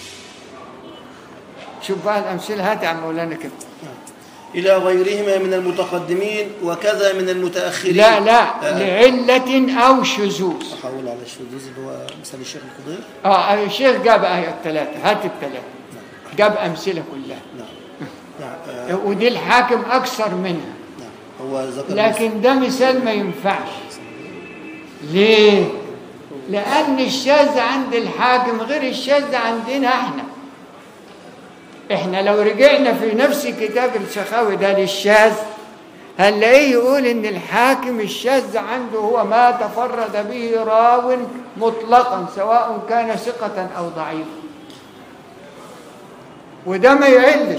شوف بقى الامثله هات يا عم مولانا كده إلى غيرهما من المتقدمين وكذا من المتأخرين لا لا آه. لعله او شذوذ أحاول على الشذوذ اللي هو مثال الشيخ الخضير اه الشيخ جاب اهي الثلاثه هات الثلاثه جاب امثله كلها نعم نعم آه. ودي الحاكم اكثر منها نعم هو ذكر لكن ده مثال ما ينفعش ليه لان الشاذ عند الحاكم غير الشاذ عندنا احنا احنا لو رجعنا في نفس كتاب السخاوي ده للشاذ هنلاقيه يقول ان الحاكم الشاذ عنده هو ما تفرد به راو مطلقا سواء كان ثقة او ضعيفا وده ما يعلش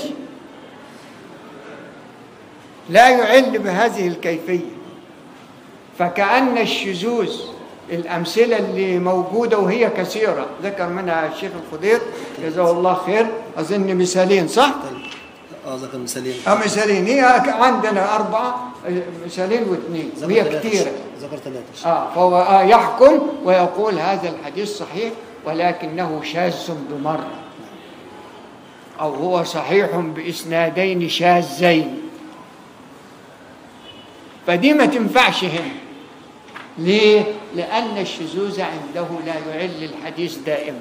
لا يعل بهذه الكيفية فكأن الشذوذ الأمثلة اللي موجودة وهي كثيرة ذكر منها الشيخ الخضير جزاه الله خير أظن مثالين صح؟ اه ذكر مثالين أه مثالين هي عندنا أربعة مثالين واثنين ذكر وهي ثلاثة. كثيرة ذكر ثلاثة آه فهو آه يحكم ويقول هذا الحديث صحيح ولكنه شاذ بمرة أو هو صحيح بإسنادين شاذين فدي ما تنفعش هنا ليه؟ لأن الشذوذ عنده لا يعل الحديث دائما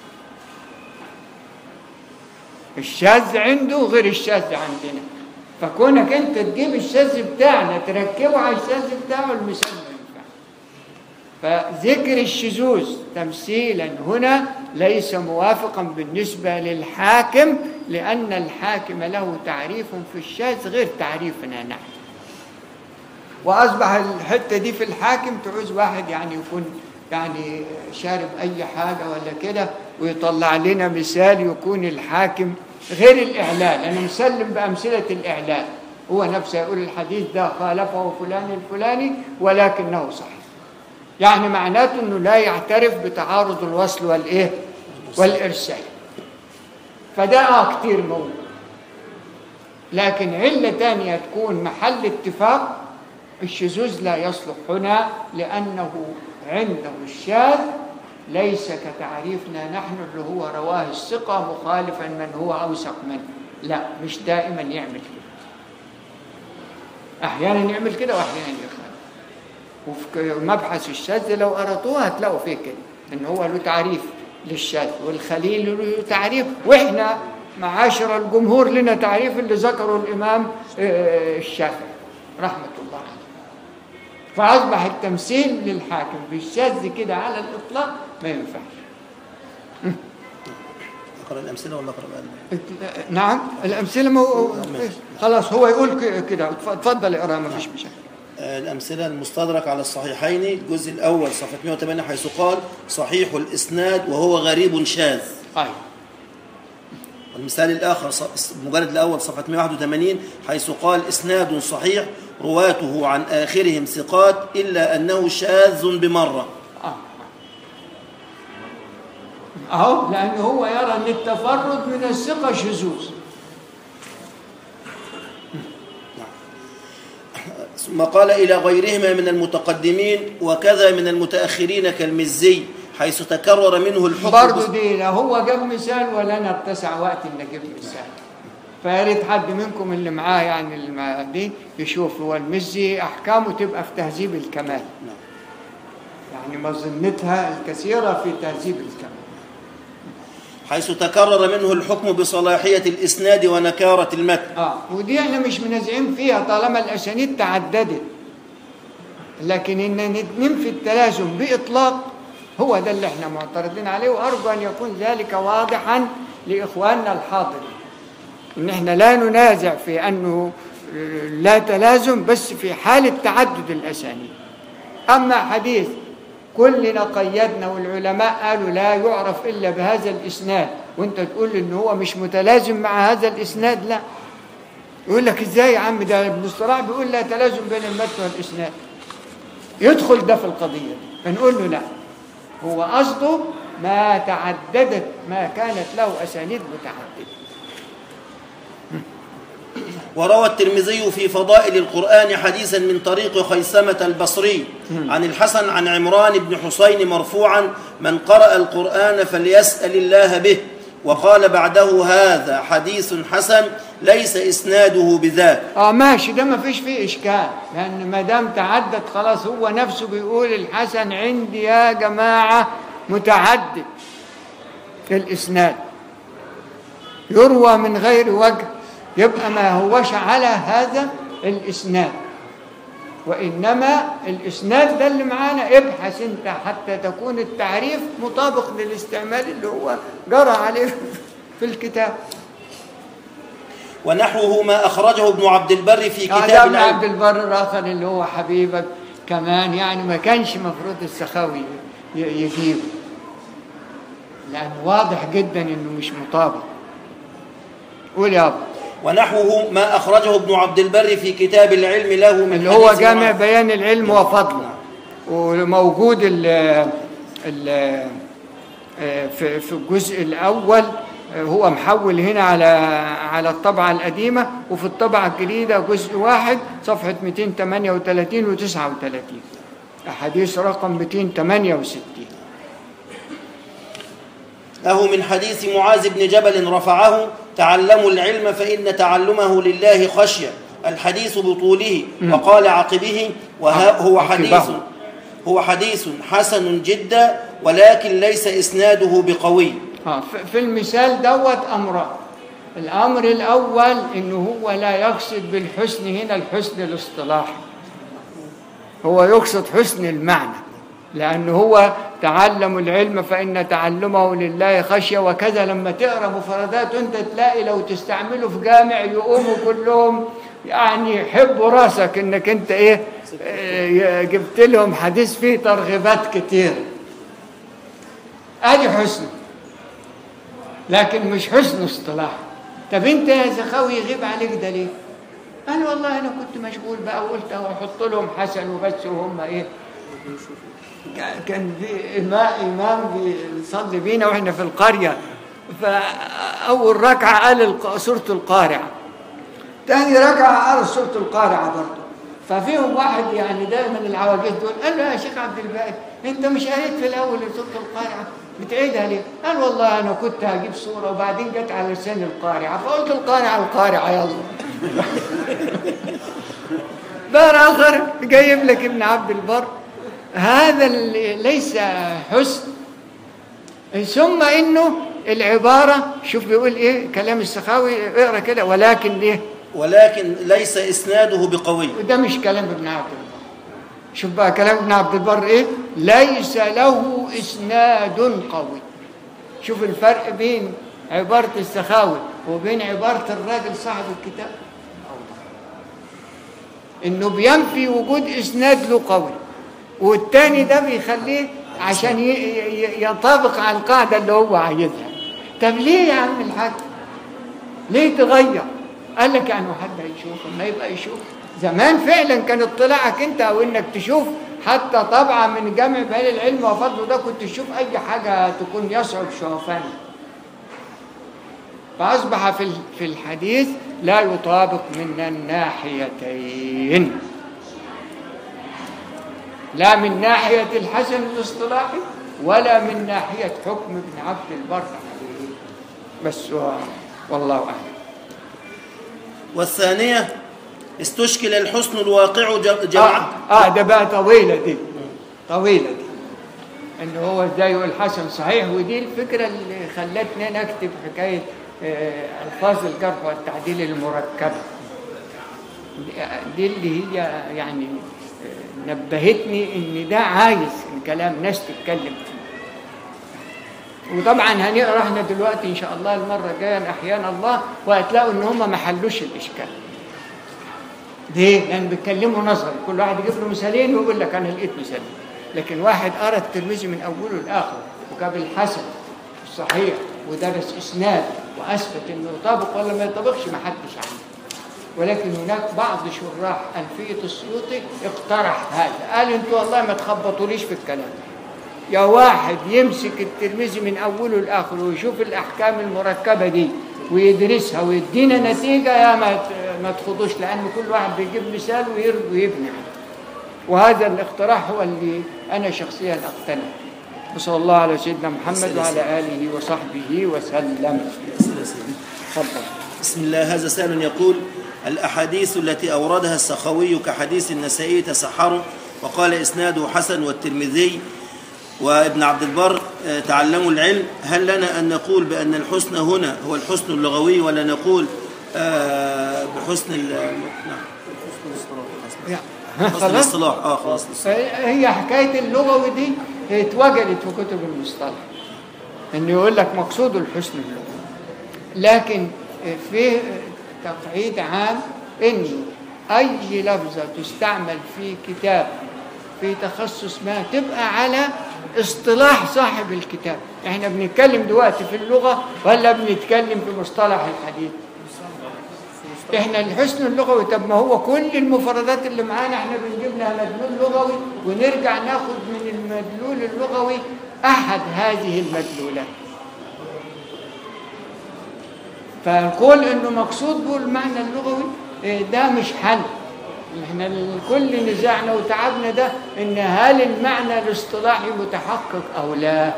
الشاذ عنده غير الشاذ عندنا فكونك انت تجيب الشاذ بتاعنا تركبه على الشاذ بتاعه المثال ما ينفعش فذكر الشذوذ تمثيلا هنا ليس موافقا بالنسبة للحاكم لأن الحاكم له تعريف في الشاذ غير تعريفنا نحن وأصبح الحتة دي في الحاكم تعوز واحد يعني يكون يعني شارب أي حاجة ولا كده ويطلع لنا مثال يكون الحاكم غير الإعلان أنا مسلم بأمثلة الإعلان هو نفسه يقول الحديث ده خالفه فلان الفلاني ولكنه صحيح يعني معناته انه لا يعترف بتعارض الوصل والايه والارسال فده اه كتير موجود لكن علة تانية تكون محل اتفاق الشذوذ لا يصلح هنا لأنه عنده الشاذ ليس كتعريفنا نحن اللي هو رواه الثقة مخالفا من هو أوثق منه لا مش دائما يعمل كده احيانا يعمل كده واحيانا يخالف وفي مبحث الشاذ لو قرأتوه هتلاقوا فيه كده ان هو له تعريف للشاذ والخليل له تعريف واحنا معاشر الجمهور لنا تعريف اللي ذكره الامام آه، الشافعي رحمه الله عليه فاصبح التمثيل للحاكم بالشاذ كده على الاطلاق ما ينفعش اقرا الامثله ولا اقرا بقى ال- نعم الامثله مو... خلاص هو يقول ك- كده اتفضل اقرا ما فيش مشاكل آه، الأمثلة المستدرك على الصحيحين الجزء الأول صفحة 108 حيث قال صحيح الإسناد وهو غريب شاذ ايوه والمثال الآخر ص- المجلد الأول صفحة 181 حيث قال إسناد صحيح رواته عن آخرهم ثقات إلا أنه شاذ بمرة آه. اهو لان هو يرى ان التفرد من الثقه شذوذ ثم قال إلى غيرهما من المتقدمين وكذا من المتأخرين كالمزي حيث تكرر منه الحكم برضه بص- دي لا هو جاب مثال ولا انا اتسع وقت ان اجيب مثال فيا ريت حد منكم اللي معاه يعني اللي معاه دي يشوف هو المزي احكامه تبقى في تهذيب الكمال يعني مظنتها الكثيره في تهذيب الكمال حيث تكرر منه الحكم بصلاحية الإسناد ونكارة المتن اه ودي احنا مش منازعين فيها طالما الاسانيد تعددت لكن ان ننفي التلازم باطلاق هو ده اللي احنا معترضين عليه وارجو ان يكون ذلك واضحا لاخواننا الحاضرين ان احنا لا ننازع في انه لا تلازم بس في حاله تعدد الاسانيد اما حديث كلنا قيدنا والعلماء قالوا لا يعرف الا بهذا الاسناد وانت تقول ان هو مش متلازم مع هذا الاسناد لا يقول لك ازاي يا عم ده ابن الصلاح بيقول لا تلازم بين المتن والاسناد يدخل ده في القضيه دي فنقول له لا هو قصده ما تعددت ما كانت له اسانيد متعدده وروى الترمذي في فضائل القرآن حديثا من طريق خيثمة البصري عن الحسن عن عمران بن حسين مرفوعا من قرأ القرآن فليسأل الله به وقال بعده هذا حديث حسن ليس إسناده بذاك اه ماشي ده ما فيش فيه اشكال لان ما دام تعدد خلاص هو نفسه بيقول الحسن عندي يا جماعه متعدد في الاسناد يروى من غير وجه يبقى ما هوش على هذا الاسناد وانما الاسناد ده اللي معانا ابحث انت حتى تكون التعريف مطابق للاستعمال اللي هو جرى عليه في الكتاب ونحوه ما أخرجه ابن عبد البر في آه، ده كتاب ابن عبد العلم البر الاخر اللي هو حبيبك كمان يعني ما كانش مفروض السخاوي ي- يجيبه لانه واضح جدا انه مش مطابق قول يابا ونحوه ما أخرجه ابن عبد البر في كتاب العلم له من اللي هو حديث جامع معاذ. بيان العلم وفضله وموجود ال ال في في الجزء الاول هو محول هنا على على الطبعه القديمه وفي الطبعه الجديده جزء واحد صفحه 238 و 39 احاديث رقم 268 له من حديث معاذ بن جبل رفعه تعلموا العلم فإن تعلمه لله خشية الحديث بطوله وقال عقبه وهو حديث عقبه. هو حديث حسن جدا ولكن ليس إسناده بقوي اه ف- في المثال دوت امران الامر الاول انه هو لا يقصد بالحسن هنا الحسن الاصطلاحي هو يقصد حسن المعنى لأنه هو تعلم العلم فإن تعلمه لله خشية وكذا لما تقرأ مفردات أنت تلاقي لو تستعمله في جامع يقوموا كلهم يعني يحبوا راسك إنك أنت إيه آه، جبت لهم حديث فيه ترغيبات كتير أدي حسن لكن مش حسن اصطلاح طب أنت يا زخاوي يغيب عليك ده ليه؟ قال والله أنا كنت مشغول بقى وقلت أهو أحط لهم حسن وبس وهم إيه كان في إمام إمام بيصلي بينا وإحنا في القرية فأول ركعة قال الق- سورة القارعة تاني ركعة قال سورة القارعة برضه ففيهم واحد يعني دايما العواجيز دول قال له يا شيخ عبد الباقي انت مش قريت في الاول سوره القارعه بتعيدها ليه؟ قال والله انا كنت هجيب سوره وبعدين جت على لسان القارعه فقلت القارعه القارعه يلا بار اخر جايب لك ابن عبد البر هذا اللي ليس حسن ثم انه العباره شوف بيقول ايه كلام السخاوي اقرا كده ولكن ايه ولكن ليس إسناده بقوي وده مش كلام ابن عبد البر شوف بقى كلام ابن عبد البر ايه ليس له اسناد قوي شوف الفرق بين عبارة السخاوي وبين عبارة الراجل صاحب الكتاب انه بينفي وجود اسناد له قوي والتاني ده بيخليه عشان ي- ي- ينطبق على القاعدة اللي هو عايزها طب ليه يا عم الحاج ليه تغير قال لك يعني حد هيشوف ما يبقى يشوف زمان فعلا كان اطلاعك انت او انك تشوف حتى طبعا من جمع بين العلم وفضله ده كنت تشوف اي حاجه تكون يصعب شوفان فاصبح في ال- في الحديث لا يطابق من الناحيتين لا من ناحيه الحسن الاصطلاحي ولا من ناحيه حكم ابن عبد البر بس هو- والله اعلم والثانية استشكل الحسن الواقع ج- جمعا اه, آه ده بقى طويله دي طويله دي ان هو ازاي يقول حسن صحيح ودي الفكره اللي خلتني انا اكتب حكايه آه الفاظ الجرح والتعديل المركبه دي- دي اللي هي يعني آه، نبهتني ان ده عايز الكلام ناس تتكلم فيه وطبعا هنقرا احنا دلوقتي ان شاء الله المره الجايه احيانا الله وهتلاقوا ان هم ما حلوش الاشكال ليه؟ لان بيتكلموا نظري كل واحد يجيب له مثالين ويقول لك انا لقيت مثالين لكن واحد قرا الترمذي من اوله لاخره وجاب الحسن الصحيح ودرس اسناد واثبت انه يطابق ولا ما يطابقش ما حدش عنه ولكن هناك بعض شراح ألفية السيوطي اقترح هذا قال انتوا والله ما تخبطوليش في الكلام يا واحد يمسك الترمذي من اوله لاخره ويشوف الاحكام المركبه دي ويدرسها ويدينا نتيجه يا ما ت- ما تخضوش لان كل واحد بيجيب مثال ويرد ويبني عليه. وهذا الاقتراح هو اللي انا شخصيا اقتنع وصلى الله على سيدنا محمد وعلى اله وصحبه وسلم تفضل بسم الله هذا سائل يقول الأحاديث التي أوردها السخوي كحديث النسائي تسحر وقال إسناده حسن والترمذي وابن عبد البر آه، تعلموا العلم هل لنا أن نقول بأن الحسن هنا هو الحسن اللغوي ولا نقول آه، بحسن ال- نعم حسن الاصطلاح حسن خلاص الاصطلاح اه خلاص هي حكايه اللغوي دي اتوجدت في كتب المصطلح انه يقول لك مقصود الحسن اللغوي لكن في تقعيد عام انه اي لفظه تستعمل في كتاب في تخصص ما تبقى على اصطلاح صاحب الكتاب احنا بنتكلم دلوقتي في اللغه ولا بنتكلم في مصطلح الحديث احنا الحسن اللغوي طب ما هو كل المفردات اللي معانا احنا بنجيب لها مدلول لغوي ونرجع ناخد من المدلول اللغوي احد هذه المدلولات فنقول انه مقصود به المعنى اللغوي إيه، ده مش حل احنا كل نزاعنا وتعبنا ده ان هل المعنى الاصطلاحي متحقق او لا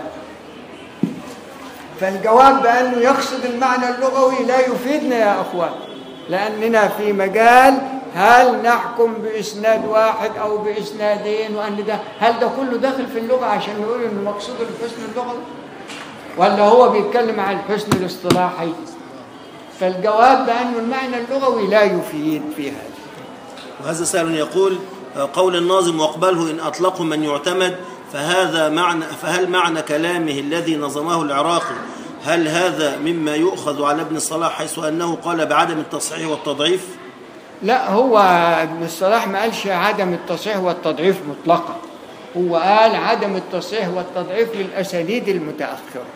فالجواب بأنه يقصد المعنى اللغوي لا يفيدنا يا أخوان لأننا في مجال هل نحكم بإسناد واحد أو بإسنادين وأن ده هل ده كله داخل في اللغة عشان نقول إنه مقصود الحسن اللغوي ولا هو بيتكلم عن الحسن الاصطلاحي فالجواب بأنه المعنى اللغوي لا يفيد في هذا وهذا سائل يقول آه، قول الناظم واقبله إن أطلقوا من يعتمد فهذا معنى فهل معنى كلامه الذي نظمه العراقي هل هذا مما يؤخذ على ابن الصلاح حيث أنه قال بعدم التصحيح والتضعيف لا هو ابن الصلاح ما قالش عدم التصحيح والتضعيف مطلقا هو قال عدم التصحيح والتضعيف للأسانيد المتأخرة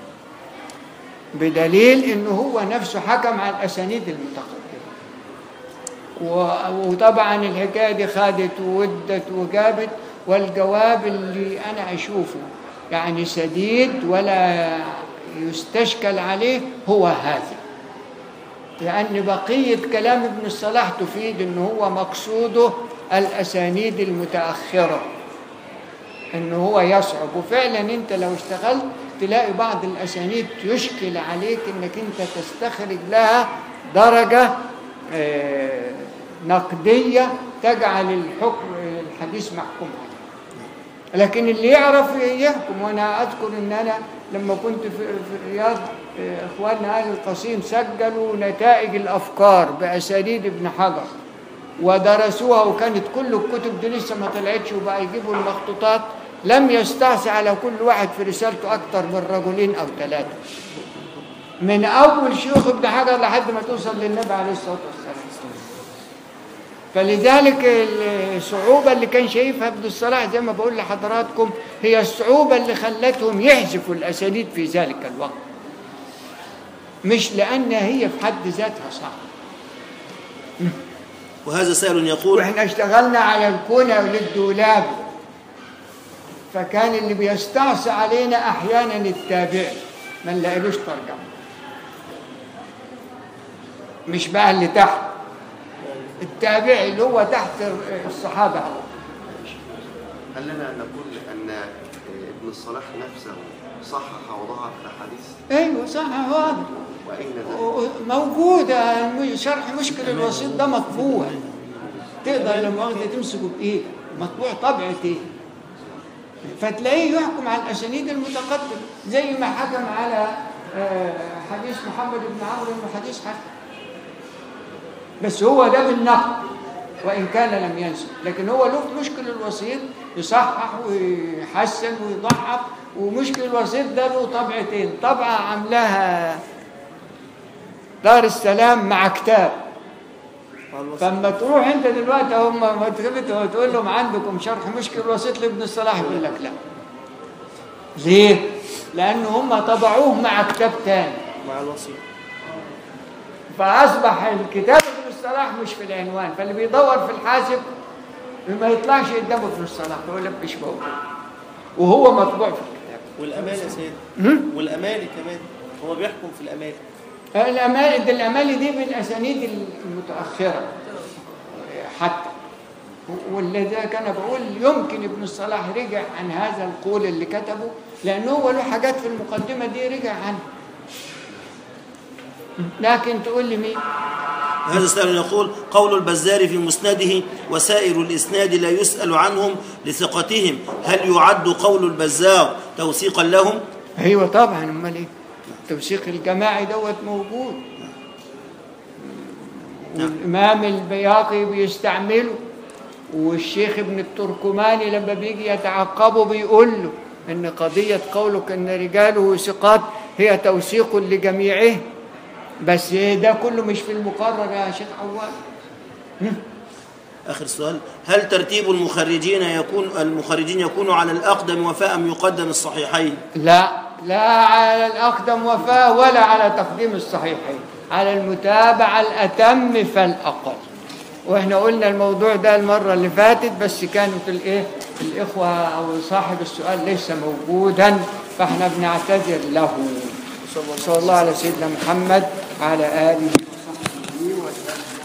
بدليل انه هو نفسه حكم على الأسانيد المتقدمة و- وطبعا الحكاية دي خدت وودت وجابت والجواب اللي أنا أشوفه يعني سديد ولا يستشكل عليه هو هذا لأن بقية كلام ابن الصلاح تفيد أنه هو مقصوده الأسانيد المتأخرة أنه هو يصعب وفعلا أنت لو اشتغلت تلاقي بعض الأسانيد يشكل عليك أنك أنت تستخرج لها درجة آه، نقدية تجعل الحكم الحديث محكوم عليه لكن اللي يعرف يحكم وانا اذكر ان انا لما كنت في, في الرياض آه، اخواننا اهل القصيم سجلوا نتائج الافكار باساليب ابن حجر ودرسوها وكانت كل الكتب دي لسه ما طلعتش وبقى يجيبوا المخطوطات لم يستعصي على كل واحد في رسالته اكتر من رجلين او ثلاثه من اول شيوخ ابن حجر لحد ما توصل للنبي عليه الصلاه والسلام فلذلك الصعوبة اللي كان شايفها ابن الصلاح زي ما بقول لحضراتكم هي الصعوبة اللي خلتهم يحذفوا الأسانيد في ذلك الوقت مش لأن هي في حد ذاتها صعبة وهذا سائل يقول واحنا اشتغلنا على الكنى للدولاب فكان اللي بيستعصي علينا احيانا التابعي ما نلاقيلوش ترجمه مش بقى اللي تحت التابعي اللي هو تحت الصحابه هل لنا أن نقول أن ابن الصلاح نفسه صحح وضعف الأحاديث ايوه صح واضح وأين ذلك؟ موجوده شرح مشكل الوسيط ده مطبوع تقدر لما واخده تمسكه بايدك مطبوع طبعتين فتلاقيه يحكم على الاسانيد المتقدمه زي ما حكم على آه، حديث محمد بن عمرو انه حديث حسن بس هو ده بالنقد وان كان لم ينسب لكن هو له في مشكل الوسيط يصحح ويحسن ويضعف ومشكل الوسيط ده له طبعتين طبعه عاملاها دار السلام مع كتاب فلما تروح انت دلوقتي هم ما تغلط وتقول لهم عندكم شرح مشكل وسيط لابن الصلاح يقول لك لا ليه؟ لأن هم طبعوه مع كتاب تاني مع الوصية فأصبح الكتاب ابن الصلاح مش في العنوان فاللي بيدور في الحاسب ما يطلعش قدامه ابن الصلاح يقول لك مش موجود وهو مطبوع في الكتاب والامال يا سيدي هم؟ والامال كمان هو بيحكم في الامال الأمال دي الأمال دي من الأسانيد المتأخرة حتى والذي كان بقول يمكن ابن الصلاح رجع عن هذا القول اللي كتبه لأنه هو له حاجات في المقدمة دي رجع عنها لكن تقول لي مين هذا سائل يقول قول البزار في مسنده وسائر الإسناد لا يسأل عنهم لثقتهم هل يعد قول البزار توثيقا لهم ايوه طبعا امال ايه التوثيق الجماعي دوت موجود والامام البياقي بيستعمله والشيخ ابن التركماني لما بيجي يتعقبه بيقول له ان قضيه قولك ان رجاله ثقات هي توثيق لجميعهم بس ده كله مش في المقرر يا شيخ عواد آخر سؤال هل ترتيب المخرجين يكون المخرجين يكون على الأقدم وفاء أم يقدم الصحيحين لا لا على الأقدم وفاء ولا على تقديم الصحيحين على المتابعة الأتم فالأقل واحنا قلنا الموضوع ده المرة اللي فاتت بس كانت الايه الإخوة أو صاحب السؤال ليس موجودا فاحنا بنعتذر له صلى الله على سيدنا محمد وعلى آله وصحبه وسلم